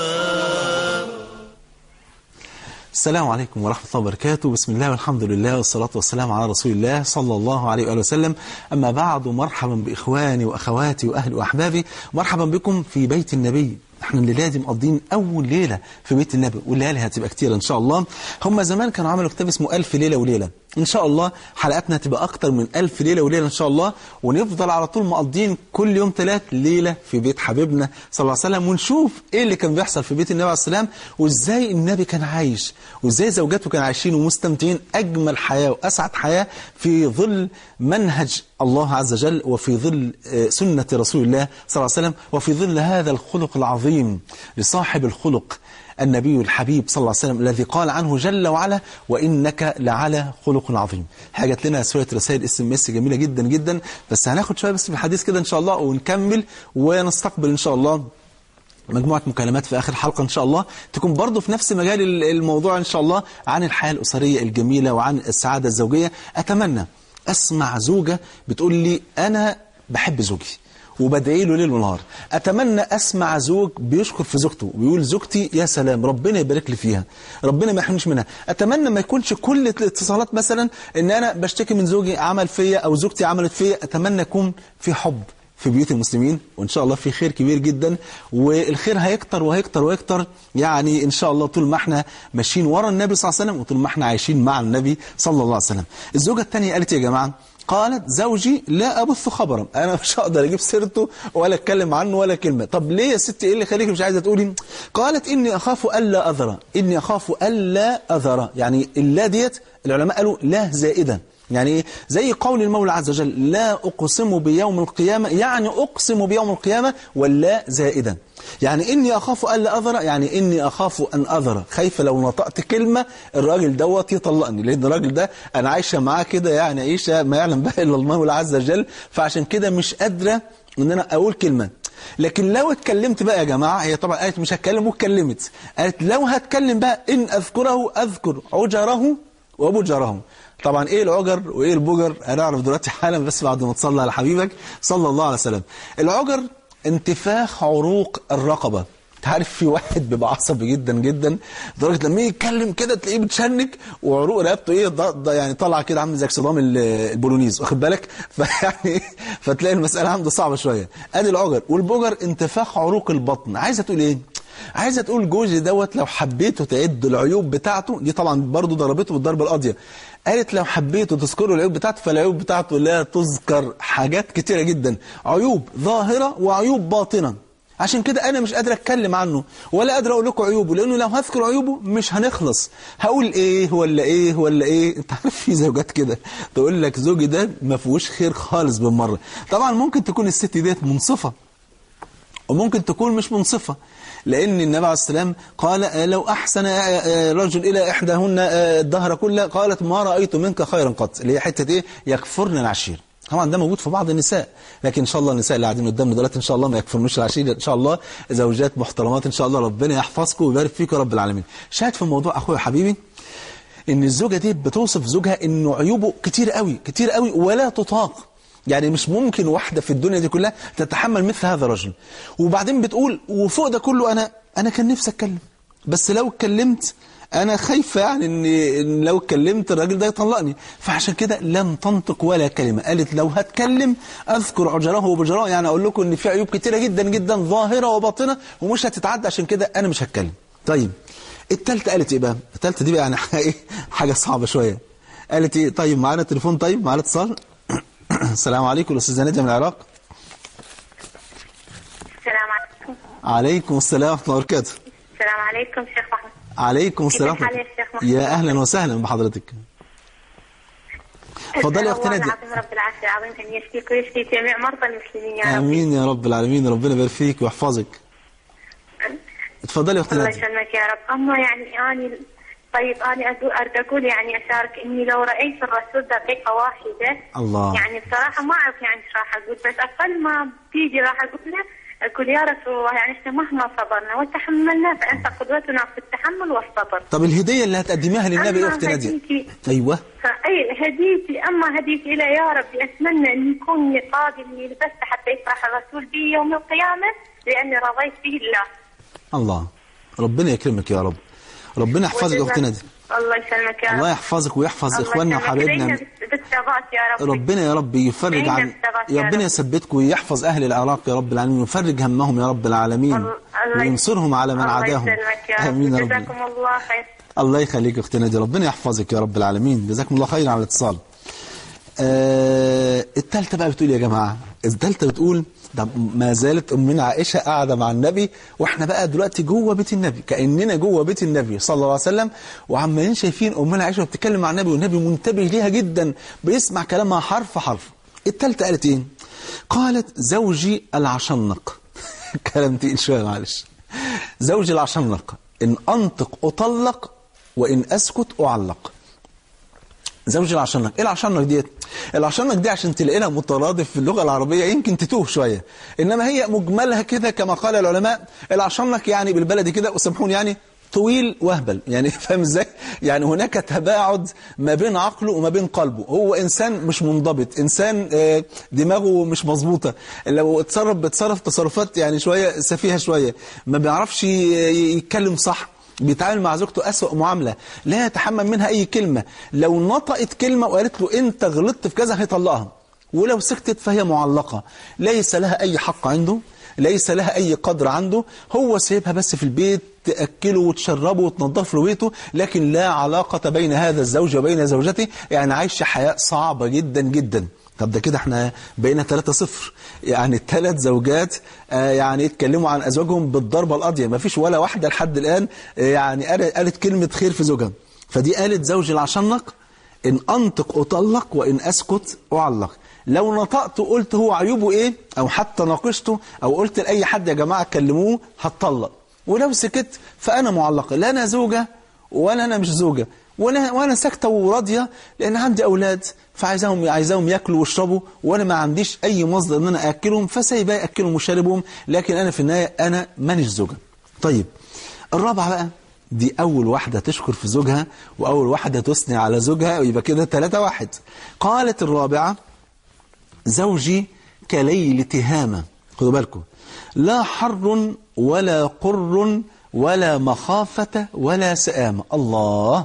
السلام عليكم ورحمة الله وبركاته بسم الله والحمد لله والصلاة والسلام على رسول الله صلى الله عليه وآله وسلم أما بعد مرحبا بإخواني وأخواتي وأهلي وأحبابي مرحبا بكم في بيت النبي احنا الليله دي مقضين اول ليله في بيت النبي والليالي هتبقى كتير ان شاء الله هم زمان كانوا عملوا كتاب اسمه ألف ليله وليله ان شاء الله حلقاتنا هتبقى اكتر من ألف ليله وليله ان شاء الله ونفضل على طول مقضين كل يوم ثلاث ليله في بيت حبيبنا صلى الله عليه وسلم ونشوف ايه اللي كان بيحصل في بيت النبي عليه السلام وازاي النبي كان عايش وازاي زوجاته كانوا عايشين ومستمتعين اجمل حياه واسعد حياه في ظل منهج الله عز وجل وفي ظل آه، سنة رسول الله صلى الله عليه وسلم وفي ظل هذا الخلق العظيم لصاحب الخلق النبي الحبيب صلى الله عليه وسلم الذي قال عنه جل وعلا وإنك لعلى خلق عظيم حاجت لنا سورة رسائل اس ام اس جميلة جدا جدا بس هناخد شوية بس في الحديث كده إن شاء الله ونكمل ونستقبل إن شاء الله مجموعة مكالمات في آخر حلقة إن شاء الله تكون برضو في نفس مجال ال- الموضوع إن شاء الله عن الحياة الأسرية الجميلة وعن السعادة الزوجية أتمنى أسمع زوجة بتقول لي أنا بحب زوجي وبدعي له ليل ونهار أتمنى أسمع زوج بيشكر في زوجته ويقول زوجتي يا سلام ربنا يبارك لي فيها ربنا ما يحرمنيش منها أتمنى ما يكونش كل الاتصالات مثلا إن أنا بشتكي من زوجي عمل فيا أو زوجتي عملت فيا أتمنى يكون في حب في بيوت المسلمين وإن شاء الله في خير كبير جدا والخير هيكتر وهيكتر وهيكتر يعني إن شاء الله طول ما احنا ماشيين ورا النبي صلى الله عليه وسلم وطول ما احنا عايشين مع النبي صلى الله عليه وسلم الزوجة الثانية قالت يا جماعة قالت زوجي لا أبث خبرا أنا مش هقدر أجيب سيرته ولا أتكلم عنه ولا كلمة طب ليه يا ستي إيه اللي خليك مش عايزة تقولي قالت إني أخاف ألا أذر إني أخاف ألا أذر يعني اللا ديت العلماء قالوا لا زائدة يعني ايه زي قول المولى عز وجل لا أقسم بيوم القيامة يعني أقسم بيوم القيامة ولا زائدا يعني إني أخاف ألا أذر يعني إني أخاف أن أذر خايف لو نطقت كلمة الراجل دوت يطلقني لأن الراجل ده أنا عايشة معاه كده يعني عيشة ما يعلم بها إلا المولى عز وجل فعشان كده مش قادرة إن أنا أقول كلمة لكن لو اتكلمت بقى يا جماعة هي طبعا قالت مش هتكلم واتكلمت قالت لو هتكلم بقى إن أذكره أذكر عجره وبجره طبعا ايه العجر وايه البجر هنعرف دلوقتي حالا بس بعد ما تصلي على حبيبك صلى الله عليه وسلم العجر انتفاخ عروق الرقبة تعرف في واحد بيبقى عصبي جدا جدا لدرجه لما يتكلم كده تلاقيه بتشنك وعروق رقبته ايه ض- ض- يعني طالعه كده عامل زي صدام ال- البولونيز واخد بالك فيعني فتلاقي المساله عنده صعبه شويه ادي العجر والبجر انتفاخ عروق البطن عايزه تقول ايه عايزه تقول جوزي دوت لو حبيته تعد العيوب بتاعته دي طبعا برضو ضربته بالضربه القاضيه قالت لو حبيته تذكروا العيوب بتاعته فالعيوب بتاعته لا تذكر حاجات كتيره جدا عيوب ظاهره وعيوب باطنه عشان كده انا مش قادر اتكلم عنه ولا قادر اقول لكم عيوبه لانه لو هذكر عيوبه مش هنخلص هقول ايه ولا ايه ولا ايه انت عارف في زوجات كده تقول لك زوجي ده ما فيهوش خير خالص بالمره طبعا ممكن تكون الست ديت منصفه وممكن تكون مش منصفة لأن النبي عليه السلام قال آه، لو أحسن آه، آه، رجل إلى إحداهن آه، الدهر كله قالت ما رأيت منك خيرا قط اللي هي حتة إيه يكفرن العشير طبعا ده موجود في بعض النساء لكن ان شاء الله النساء اللي قاعدين قدامنا دلوقتي ان شاء الله ما يكفرنوش العشير ان شاء الله زوجات محترمات ان شاء الله ربنا يحفظكم ويبارك فيكم يا رب العالمين شاهد في موضوع اخويا حبيبي ان الزوجه دي بتوصف زوجها انه عيوبه كتير قوي كتير قوي ولا تطاق يعني مش ممكن واحده في الدنيا دي كلها تتحمل مثل هذا الرجل وبعدين بتقول وفوق ده كله انا انا كان نفسي اتكلم بس لو اتكلمت انا خايفه يعني ان إن لو اتكلمت الراجل ده يطلقني فعشان كده لم تنطق ولا كلمه قالت لو هتكلم اذكر عجره وبجره يعني اقول لكم ان في عيوب كتيره جدا جدا ظاهره وباطنه ومش هتتعدى عشان كده انا مش هتكلم طيب التالتة قالت ايه بقى التالتة دي بقى يعني حاجة ايه حاجة صعبة شوية قالت ايه طيب معانا تليفون طيب معانا اتصال السلام عليكم الاستاذة نادية من العراق السلام عليكم عليكم السلام ورحمة الله وبركاته السلام عليكم شيخ محمد عليكم كيف السلام الحال يا شيخ محمد؟ يا اهلا وسهلا بحضرتك اتفضلي يا اختي الله نادية العظيم رب العرش العظيم ان يشفيك ويشفي جميع مرضى المسلمين يا رب امين يا رب العالمين ربنا يبارك فيك ويحفظك اتفضلي يا اختي الله نادية يسلمك يا رب اما يعني اني طيب انا أقول اريد اقول يعني اشارك اني لو رايت الرسول دقيقه واحده الله يعني بصراحه ما اعرف يعني ايش راح اقول بس اقل ما بتيجي راح اقول له اقول يا رسول الله يعني احنا مهما صبرنا وتحملنا فانت قدوتنا في التحمل والصبر طب الهدية اللي هتقدميها للنبي ايه يا أما اختي نادية هديتي ايوه اي هديتي اما هديتي الى يا ربي اتمنى ان يكون نقابي اللي لبسته حتى يفرح الرسول بي يوم القيامه لاني رضيت به الله الله ربنا يكرمك يا رب ربنا يحفظك يا اختي وجزاك- نادية الله يسلمك يا رب الله يحفظك ويحفظ الله اخواننا يسلمك. وحبايبنا دايما بالثبات يا رب ربنا يا رب يفرج دايما عن بالثبات يا ربنا رب. يثبتكم ويحفظ أهل العراق يا رب العالمين ويفرج همهم يا رب العالمين الله- الله وينصرهم على من الله عاداهم يسلمك يا رب آمين يا رب جزاكم الله خير الله يخليك يا اختي نادية ربنا يحفظك يا رب العالمين جزاكم الله خير على الاتصال آه التالتة بقى بتقول يا جماعة التالتة بتقول ده ما زالت أمنا عائشة قاعدة مع النبي وإحنا بقى دلوقتي جوه بيت النبي كأننا جوه بيت النبي صلى الله عليه وسلم وعمالين شايفين أمنا عائشة بتتكلم مع النبي والنبي منتبه ليها جدا بيسمع كلامها حرف حرف التالتة قالت إيه؟ قالت زوجي العشنق كلام تقيل شوية معلش زوجي العشنق إن أنطق أطلق وإن أسكت أعلق زوج العشنق ايه العشنق ديت العشنق دي عشان تلاقي لها مترادف في اللغه العربيه يمكن تتوه شويه انما هي مجملها كده كما قال العلماء العشنق يعني بالبلدي كده وسامحوني يعني طويل وهبل يعني فاهم ازاي يعني هناك تباعد ما بين عقله وما بين قلبه هو انسان مش منضبط انسان آه، دماغه مش مظبوطه لو اتصرف بتصرف تصرفات يعني شويه سفيهه شويه ما بيعرفش ي- يتكلم صح بيتعامل مع زوجته أسوأ معاملة لا يتحمل منها أي كلمة لو نطقت كلمة وقالت له أنت غلطت في كذا هيطلقها ولو سكتت فهي معلقة ليس لها أي حق عنده ليس لها أي قدر عنده هو سيبها بس في البيت تأكله وتشربه وتنظف له بيته لكن لا علاقة بين هذا الزوج وبين زوجته يعني عايشة حياة صعبة جدا جدا طب ده كده احنا بقينا 3-0 يعني الثلاث زوجات آه، يعني اتكلموا عن ازواجهم بالضربه القاضيه ما فيش ولا واحده لحد الان آه، يعني قال- قالت كلمه خير في زوجها فدي قالت زوج العشنق إن أنطق أطلق وإن أسكت أعلق لو نطقت وقلت هو عيوبه إيه أو حتى ناقشته أو قلت لأي حد يا جماعة كلموه هتطلق ولو سكت فأنا معلقة لا أنا زوجة ولا أنا مش زوجة وأنا, وأنا ساكتة وراضية لأن عندي أولاد فعايزاهم عايزاهم ياكلوا ويشربوا وأنا ما عنديش أي مصدر إن أنا أكلهم فسايبها يأكلهم وشاربهم لكن أنا في النهاية أنا مانيش زوجة طيب الرابعة بقى دي أول واحدة تشكر في زوجها وأول واحدة تثني على زوجها ويبقى كده ثلاثة واحد قالت الرابعة زوجي كليل تهامة خدوا بالكم لا حر ولا قر ولا مخافة ولا سآمة الله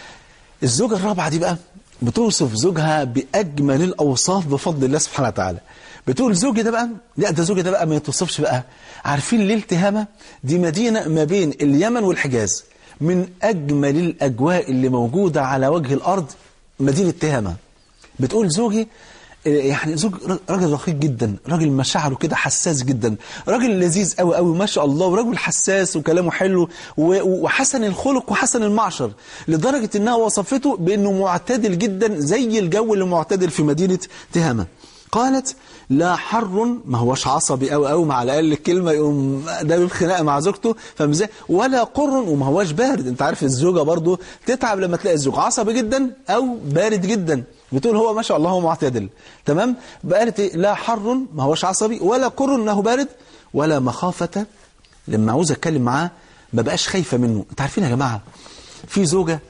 الزوجة الرابعة دي بقى بتوصف زوجها بأجمل الأوصاف بفضل الله سبحانه وتعالى بتقول زوجي ده بقى لا ده زوجي ده بقى ما يتوصفش بقى عارفين ليه التهامة دي مدينة ما بين اليمن والحجاز من أجمل الأجواء اللي موجودة على وجه الأرض مدينة تهامة بتقول زوجي يعني زوج راجل رقيق جدا راجل مشاعره كده حساس جدا راجل لذيذ قوي قوي ما شاء الله وراجل حساس وكلامه حلو وحسن الخلق وحسن المعشر لدرجة انها وصفته بانه معتدل جدا زي الجو اللي معتدل في مدينة تهامة قالت لا حر ما هوش عصبي قوي قوي مع الاقل الكلمه يقوم ده الخناقه مع زوجته فمزاج ولا قر وما هوش بارد انت عارف الزوجه برضو تتعب لما تلاقي الزوج عصبي جدا او بارد جدا بتقول هو ما شاء الله هو معتدل تمام قالت إيه؟ لا حر ما هوش عصبي ولا قر انه بارد ولا مخافه لما عاوز اتكلم معاه ما بقاش خايفه منه انت عارفين يا جماعه في زوجه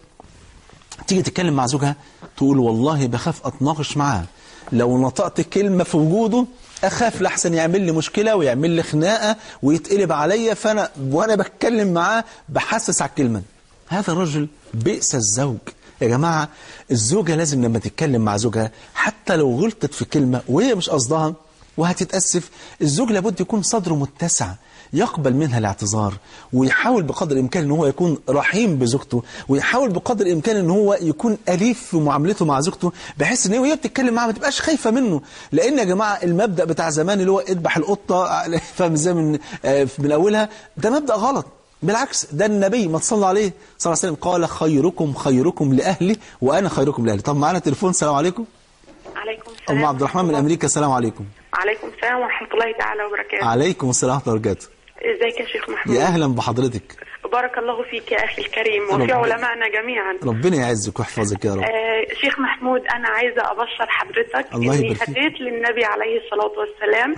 تيجي تتكلم مع زوجها تقول والله بخاف اتناقش معاه لو نطقت كلمة في وجوده أخاف لحسن يعمل لي مشكلة ويعمل لي خناقة ويتقلب عليا فأنا وأنا بتكلم معاه بحسس على الكلمة هذا الرجل بئس الزوج يا جماعة الزوجة لازم لما تتكلم مع زوجها حتى لو غلطت في كلمة وهي مش قصدها وهتتأسف الزوج لابد يكون صدره متسع يقبل منها الاعتذار ويحاول بقدر الإمكان ان هو يكون رحيم بزوجته ويحاول بقدر الإمكان ان هو يكون أليف في معاملته مع زوجته بحيث ان هي بتتكلم معاه ما تبقاش خايفة منه لأن يا جماعة المبدأ بتاع زمان اللي هو اذبح القطة فاهم ازاي من من أولها ده مبدأ غلط بالعكس ده النبي ما تصلى عليه صلى الله عليه وسلم قال خيركم خيركم لأهلي وأنا خيركم لأهلي طب معانا تليفون السلام عليكم عليكم السلام أم عبد الرحمن من أمريكا السلام عليكم عليكم السلام ورحمة الله تعالى وبركاته عليكم السلام ورحمة الله وبركاته ازيك يا شيخ محمود يا أهلا بحضرتك بارك الله فيك يا أخي الكريم ربنا- وفي علمائنا جميعا ربنا يعزك ويحفظك يا رب آه شيخ محمود أنا عايزة أبشر حضرتك الله إني يبارك فيك. هديت للنبي عليه الصلاة والسلام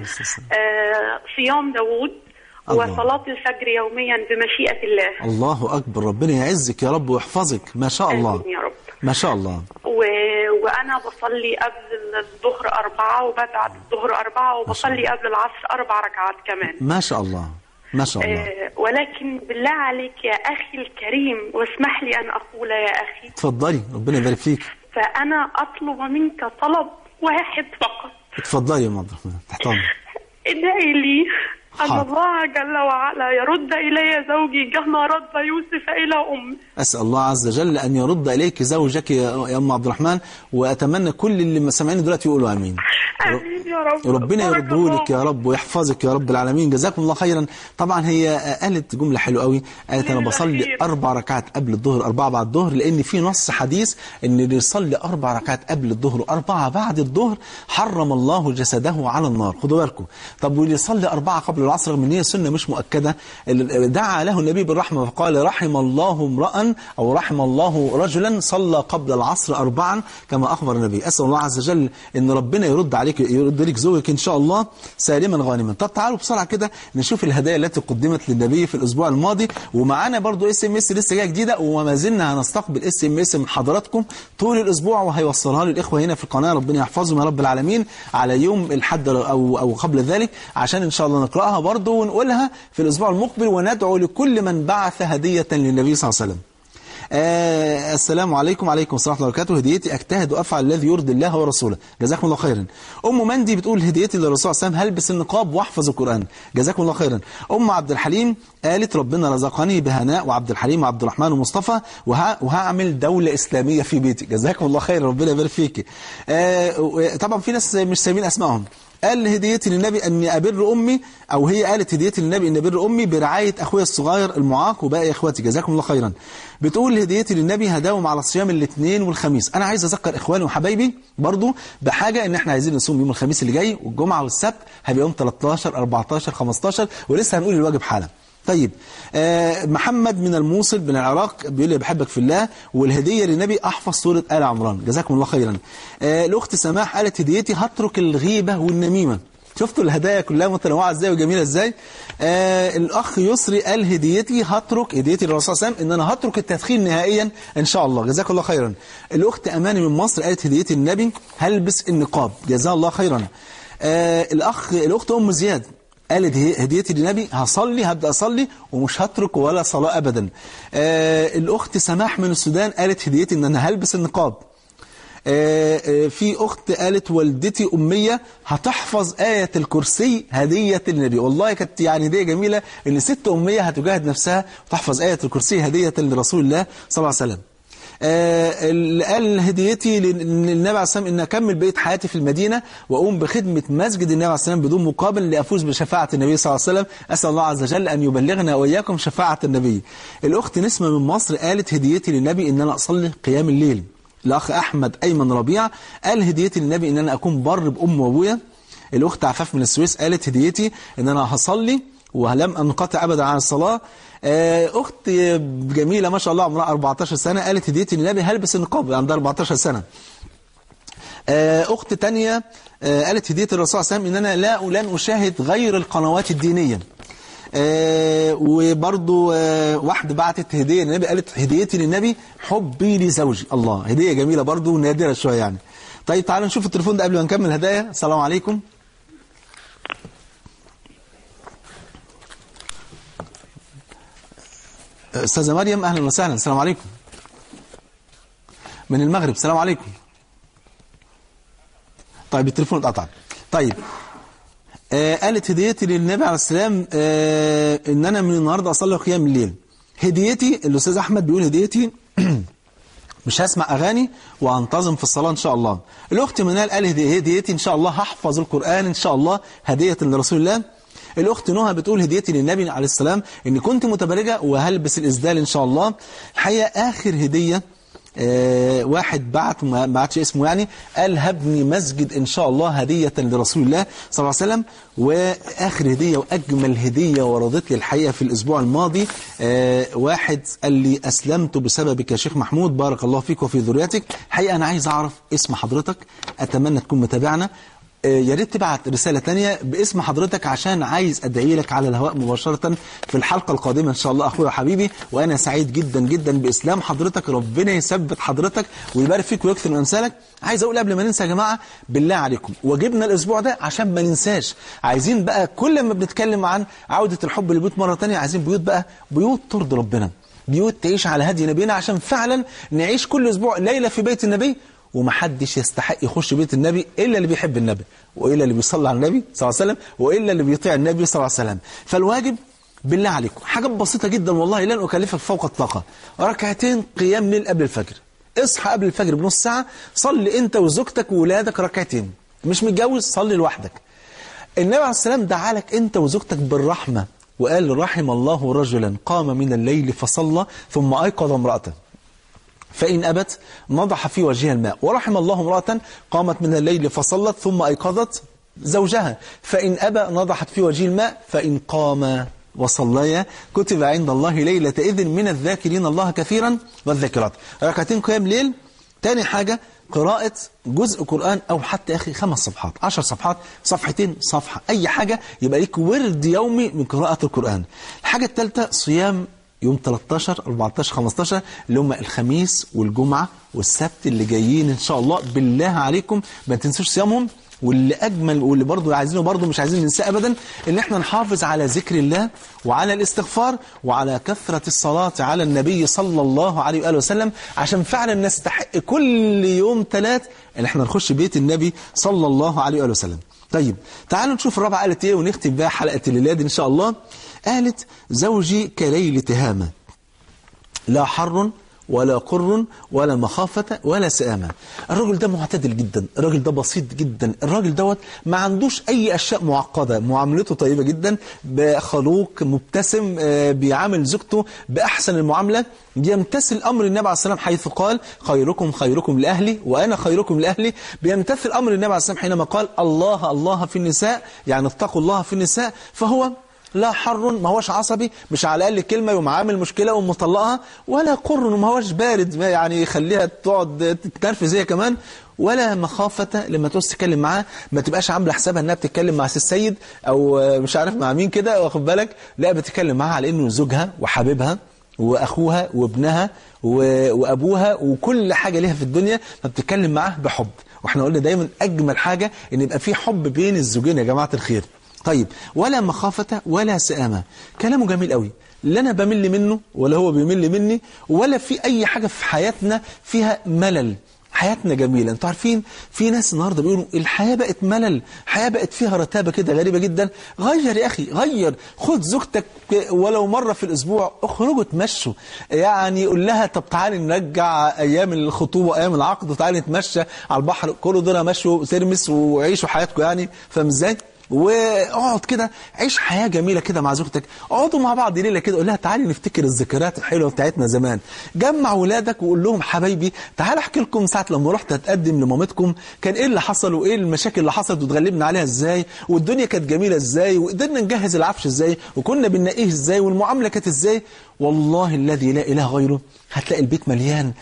آه صيام داوود الله. وصلاة الفجر يوميا بمشيئة الله الله أكبر ربنا يعزك يا رب ويحفظك ما شاء الله آمين يا رب ما شاء الله و... وأنا بصلي قبل الظهر أربعة وبعد الظهر أربعة وبصلي قبل العصر أربع ركعات كمان ما شاء الله ما شاء الله آه، ولكن بالله عليك يا أخي الكريم واسمح لي أن أقول يا أخي اتفضلي ربنا يبارك فيك فأنا أطلب منك طلب واحد فقط اتفضلي يا أم عبد الرحمن تحت أمرك ادعي لي أن حاضر. الله جل وعلا يرد إلي زوجي كما رد يوسف إلى أمه أسأل الله عز وجل أن يرد إليك زوجك يا يا أم عبد الرحمن وأتمنى كل اللي سامعيني دلوقتي يقولوا آمين آمين يا رب ربنا بارك يرده الله لك يا رب ويحفظك يا رب العالمين جزاكم الله خيرا طبعا هي قالت جملة حلوة قوي قالت أنا بصلي أربع ركعات قبل الظهر أربعة بعد الظهر لأن في نص حديث إن اللي يصلي أربع ركعات قبل الظهر وأربعة بعد الظهر حرم الله جسده على النار خدوا بالكم طب واللي يصلي أربعة قبل العصر رغم إن هي سنة مش مؤكدة ال- دعا له النبي بالرحمة فقال رحم الله امرأ أو رحم الله رجلا صلى قبل العصر أربعا كما أخبر النبي أسأل الله عز وجل إن ربنا يرد عليك يرد لك زوجك إن شاء الله سالما غانما طب تعالوا بسرعة كده نشوف الهدايا التي قدمت للنبي في الأسبوع الماضي ومعانا برضو اس ام اس لسه جايه جديدة وما زلنا هنستقبل اس ام اس من حضراتكم طول الأسبوع وهيوصلها لي الإخوة هنا في القناة ربنا يحفظهم يا رب العالمين على يوم الحد أو أو قبل ذلك عشان إن شاء الله نقرأها برضو ونقولها في الأسبوع المقبل وندعو لكل من بعث هدية للنبي صلى الله عليه وسلم آه السلام عليكم وعليكم السلام ورحمه الله وبركاته هديتي اجتهد وافعل الذي يرضي الله ورسوله جزاكم الله خيرا ام مندي بتقول هديتي للرسول صلى الله عليه وسلم هلبس النقاب واحفظ القران جزاكم الله خيرا ام عبد الحليم قالت ربنا رزقني بهناء وعبد الحليم وعبد الرحمن ومصطفى وه... وهعمل دوله اسلاميه في بيتي جزاكم الله خيرا ربنا يبارك فيك آه طبعا في ناس مش سايبين اسمائهم قال هديتي للنبي أني أبر أمي أو هي قالت هديتي للنبي أني أبر أمي برعاية أخويا الصغير المعاق وباقي إخواتي جزاكم الله خيرا بتقول هديتي للنبي هداوم على صيام الاثنين والخميس أنا عايز أذكر إخواني وحبايبي برضو بحاجة إن إحنا عايزين نصوم يوم الخميس اللي جاي والجمعة والسبت هيبقى يوم 13 14 15 ولسه هنقول الواجب حالا طيب آه محمد من الموصل من العراق بيقول لي بحبك في الله والهدية للنبي أحفظ سورة آل عمران جزاكم الله خيرا آه الأخت سماح قالت هديتي هترك الغيبة والنميمة شفتوا الهدايا كلها متنوعة ازاي وجميلة ازاي آه الأخ يسري قال هديتي هترك هديتي للرسول صلى الله عليه وسلم إن أنا هترك التدخين نهائيا إن شاء الله جزاك الله خيرا الأخت أماني من مصر قالت هديتي للنبي هلبس النقاب جزاه الله خيرا آه الأخ الأخت أم زياد قالت هديتي للنبي هصلي هبدأ أصلي ومش هترك ولا صلاة أبدا آه الأخت سماح من السودان قالت هديتي إن أنا هلبس النقاب آه آه في أخت قالت والدتي أمية هتحفظ آية الكرسي هدية للنبي والله كانت يعني هدية جميلة إن ست أمية هتجاهد نفسها وتحفظ آية الكرسي هدية لرسول الله صلى الله عليه وسلم آه اللي قال هديتي للنبي عليه السلام ان اكمل بقيه حياتي في المدينه واقوم بخدمه مسجد النبي عليه السلام بدون مقابل لافوز بشفاعه النبي صلى الله عليه وسلم اسال الله عز وجل ان يبلغنا واياكم شفاعه النبي الاخت نسمه من مصر قالت هديتي للنبي ان انا اصلي قيام الليل الاخ احمد ايمن ربيع قال هديتي للنبي ان انا اكون بر بام وابويا الاخت عفاف من السويس قالت هديتي ان انا هصلي ولم انقطع ابدا عن الصلاه اخت جميله ما شاء الله عمرها 14 سنه قالت هديتي للنبي هلبس النقاب عندها 14 سنه اخت تانية قالت هديه الرسول صلى الله عليه وسلم ان انا لا لن اشاهد غير القنوات الدينيه آه وبرضو آه واحدة بعتت هدية للنبي قالت هديتي للنبي حبي لزوجي الله هدية جميلة برضو نادرة شوية يعني طيب تعالوا نشوف التليفون ده قبل ما نكمل هدايا السلام عليكم أستاذة مريم أهلا وسهلا السلام عليكم من المغرب السلام عليكم طيب التليفون اتقطع طيب آه قالت هديتي للنبي عليه السلام آه ان انا من النهارده اصلي قيام الليل هديتي الاستاذ احمد بيقول هديتي مش هسمع اغاني وانتظم في الصلاه ان شاء الله الاخت منال قال هديتي ان شاء الله هحفظ القران ان شاء الله هديه لرسول الله الاخت نهى بتقول هديتي للنبي عليه السلام ان كنت متبرجه وهلبس الاسدال ان شاء الله الحقيقه اخر هديه آه واحد بعت ما بعتش اسمه يعني قال هبني مسجد إن شاء الله هدية لرسول الله صلى الله عليه وسلم وآخر هدية وأجمل هدية وردت لي الحقيقة في الأسبوع الماضي آه واحد قال لي أسلمت بسببك يا شيخ محمود بارك الله فيك وفي ذريتك الحقيقة أنا عايز أعرف اسم حضرتك أتمنى تكون متابعنا يا ريت تبعت رسالة تانية باسم حضرتك عشان عايز أدعي لك على الهواء مباشرة في الحلقة القادمة إن شاء الله أخويا وحبيبي وأنا سعيد جدا جدا بإسلام حضرتك ربنا يثبت حضرتك ويبارك فيك ويكثر من أمثالك عايز أقول قبل ما ننسى يا جماعة بالله عليكم واجبنا الأسبوع ده عشان ما ننساش عايزين بقى كل ما بنتكلم عن عودة الحب للبيوت مرة تانية عايزين بيوت بقى بيوت ترضي ربنا بيوت تعيش على هدي نبينا عشان فعلا نعيش كل أسبوع ليلة في بيت النبي ومحدش يستحق يخش بيت النبي إلا اللي بيحب النبي وإلا اللي بيصلي على النبي صلى الله عليه وسلم وإلا اللي بيطيع النبي صلى الله عليه وسلم فالواجب بالله عليكم حاجة بسيطة جدا والله لن أكلفك فوق الطاقة ركعتين قيام ليل قبل الفجر اصحى قبل الفجر بنص ساعة صلي أنت وزوجتك وولادك ركعتين مش متجوز صلي لوحدك النبي عليه السلام دعا لك أنت وزوجتك بالرحمة وقال رحم الله رجلا قام من الليل فصلى ثم أيقظ امرأته فإن أبت نضح في وجهها الماء ورحم الله امرأة قامت من الليل فصلت ثم أيقظت زوجها فإن أبى نضحت في وجه الماء فإن قام وصليا كتب عند الله ليلة إذن من الذاكرين الله كثيرا والذاكرات ركعتين قيام ليل تاني حاجة قراءة جزء قرآن أو حتى أخي خمس صفحات عشر صفحات صفحتين صفحة أي حاجة يبقى لك ورد يومي من قراءة القرآن الحاجة الثالثة صيام يوم 13 14 15 اللي هم الخميس والجمعة والسبت اللي جايين إن شاء الله بالله عليكم ما تنسوش صيامهم واللي أجمل واللي برضه عايزينه برضه مش عايزين ننساه أبدا إن إحنا نحافظ على ذكر الله وعلى الاستغفار وعلى كثرة الصلاة على النبي صلى الله عليه وآله وسلم عشان فعلا نستحق كل يوم ثلاث إن إحنا نخش بيت النبي صلى الله عليه وآله وسلم طيب تعالوا نشوف الرابعة قالت إيه ونختم بها حلقة الليلة دي إن شاء الله قالت زوجي كليل تهامة لا حر ولا قر ولا مخافة ولا سآمة الراجل ده معتدل جدا الراجل ده بسيط جدا الراجل دوت ما عندوش أي أشياء معقدة معاملته طيبة جدا بخلوق مبتسم آه، بيعامل زوجته بأحسن المعاملة يمتثل أمر النبي عليه السلام حيث قال خيركم خيركم لأهلي وأنا خيركم لأهلي بيمتثل أمر النبي عليه السلام حينما قال الله الله في النساء يعني اتقوا الله في النساء فهو لا حر ما هوش عصبي مش على الاقل كلمه يقوم عامل مشكله ومطلقها ولا قر ما هوش بارد ما يعني يخليها تقعد تتنرفز هي كمان ولا مخافة لما تعوز تتكلم معاه ما تبقاش عامله حسابها انها بتتكلم مع سي السيد او مش عارف مع مين كده واخد بالك لا بتتكلم معاها على انه زوجها وحبيبها واخوها وابنها و- وابوها وكل حاجه ليها في الدنيا فبتتكلم معاه بحب واحنا قلنا دايما اجمل حاجه ان يبقى في حب بين الزوجين يا جماعه الخير طيب ولا مخافة ولا سآمة كلامه جميل قوي لا أنا بمل منه ولا هو بيمل مني ولا في أي حاجة في حياتنا فيها ملل حياتنا جميلة انتوا عارفين في ناس النهاردة بيقولوا الحياة بقت ملل الحياة بقت فيها رتابة كده غريبة جدا غير يا أخي غير خد زوجتك ولو مرة في الأسبوع اخرجوا تمشوا يعني قول لها طب تعالي نرجع أيام الخطوبة وأيام العقد وتعالي نتمشى على البحر كلوا دول مشوا ترمس وعيشوا حياتكم يعني فاهم ازاي؟ واقعد كده عيش حياة جميلة كده مع زوجتك اقعدوا مع بعض ليلة كده قول لها تعالي نفتكر الذكريات الحلوة بتاعتنا زمان جمع ولادك وقول لهم حبايبي تعالى احكي لكم ساعة لما رحت اتقدم لمامتكم كان ايه اللي حصل وايه المشاكل اللي حصلت واتغلبنا عليها ازاي والدنيا كانت جميلة ازاي وقدرنا نجهز العفش ازاي وكنا بننقيه ازاي والمعاملة كانت ازاي والله الذي لا اله غيره هتلاقي البيت مليان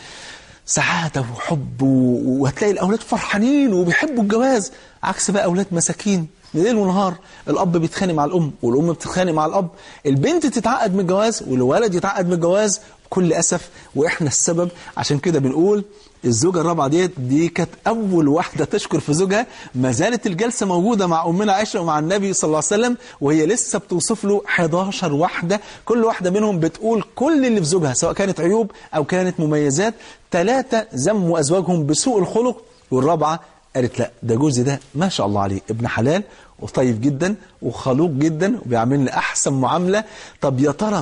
سعادة وحب و- وهتلاقي الأولاد فرحانين وبيحبوا الجواز عكس بقى أولاد مساكين ليل ونهار الأب بيتخانق مع الأم والأم بتتخانق مع الأب البنت تتعقد من الجواز والولد يتعقد من الجواز بكل أسف وإحنا السبب عشان كده بنقول الزوجة الرابعة ديت دي كانت أول واحدة تشكر في زوجها ما زالت الجلسة موجودة مع أمنا عائشة ومع النبي صلى الله عليه وسلم وهي لسه بتوصف له 11 واحدة كل واحدة منهم بتقول كل اللي في زوجها سواء كانت عيوب أو كانت مميزات ثلاثة ذموا أزواجهم بسوء الخلق والرابعة قالت لا ده جوزي ده ما شاء الله عليه ابن حلال وطيب جدا وخلوق جدا وبيعملنا أحسن معاملة طب يا ترى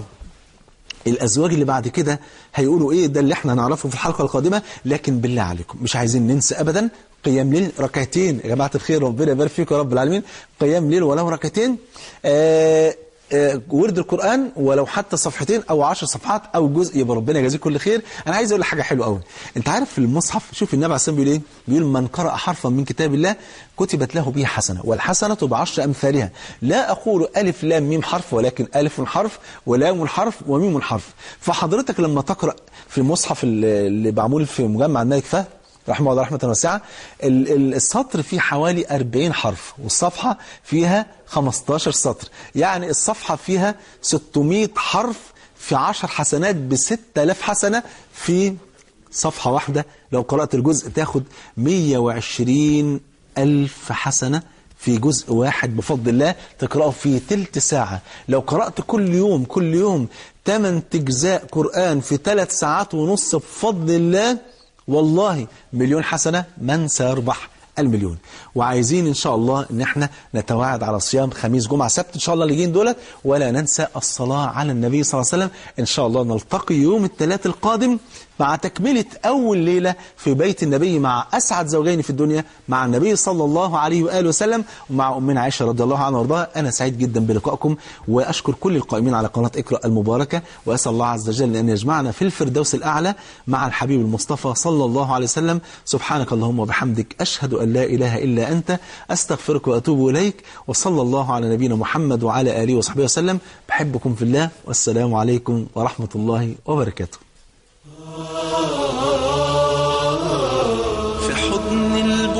الأزواج اللي بعد كده هيقولوا إيه ده اللي احنا هنعرفه في الحلقة القادمة لكن بالله عليكم مش عايزين ننسى أبدا قيام ليل ركعتين يا جماعة الخير ربنا يبارك فيكم يا رب العالمين قيام ليل ولو ركعتين آه آه، ورد القرآن ولو حتى صفحتين أو عشر صفحات أو جزء يبقى ربنا يجازيك كل خير أنا عايز أقول لك حاجة حلوة قوي أنت عارف في المصحف شوف النبي عليه الصلاة والسلام بيقول إيه بيقول من قرأ حرفا من كتاب الله كتبت له به حسنة والحسنة بعشر أمثالها لا أقول ألف لام ميم حرف ولكن ألف حرف ولام حرف وميم حرف فحضرتك لما تقرأ في المصحف اللي اللي معمول في مجمع الملك فهد رحمه الله رحمة واسعة ال- ال- السطر فيه حوالي 40 حرف والصفحة فيها 15 سطر يعني الصفحة فيها 600 حرف في 10 حسنات ب 6000 حسنة في صفحة واحدة لو قرأت الجزء تاخد 120 ألف حسنة في جزء واحد بفضل الله تقرأه في تلت ساعة لو قرأت كل يوم كل يوم 8 أجزاء قرآن في 3 ساعات ونص بفضل الله والله مليون حسنة من سيربح المليون وعايزين ان شاء الله ان احنا نتواعد على صيام خميس جمعه سبت ان شاء الله اللي جايين دولت ولا ننسى الصلاه على النبي صلى الله عليه وسلم ان شاء الله نلتقي يوم الثلاث القادم مع تكمله اول ليله في بيت النبي مع اسعد زوجين في الدنيا مع النبي صلى الله عليه واله وسلم ومع امنا عائشه رضي الله عنها وارضاها انا سعيد جدا بلقائكم واشكر كل القائمين على قناه اقرا المباركه واسال الله عز وجل ان يجمعنا في الفردوس الاعلى مع الحبيب المصطفى صلى الله عليه وسلم سبحانك اللهم وبحمدك اشهد ان لا اله الا انت استغفرك واتوب اليك وصلى الله على نبينا محمد وعلى اله وصحبه وسلم بحبكم في الله والسلام عليكم ورحمه الله وبركاته في حضن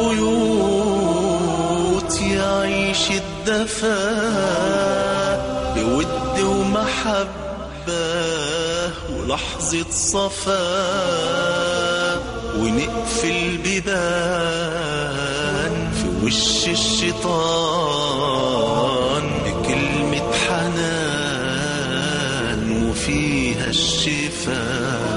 البيوت يعيش الدفا بود ومحبة ولحظة صفا ونقفل بيبان في وش الشيطان بكلمة حنان وفيها الشفاء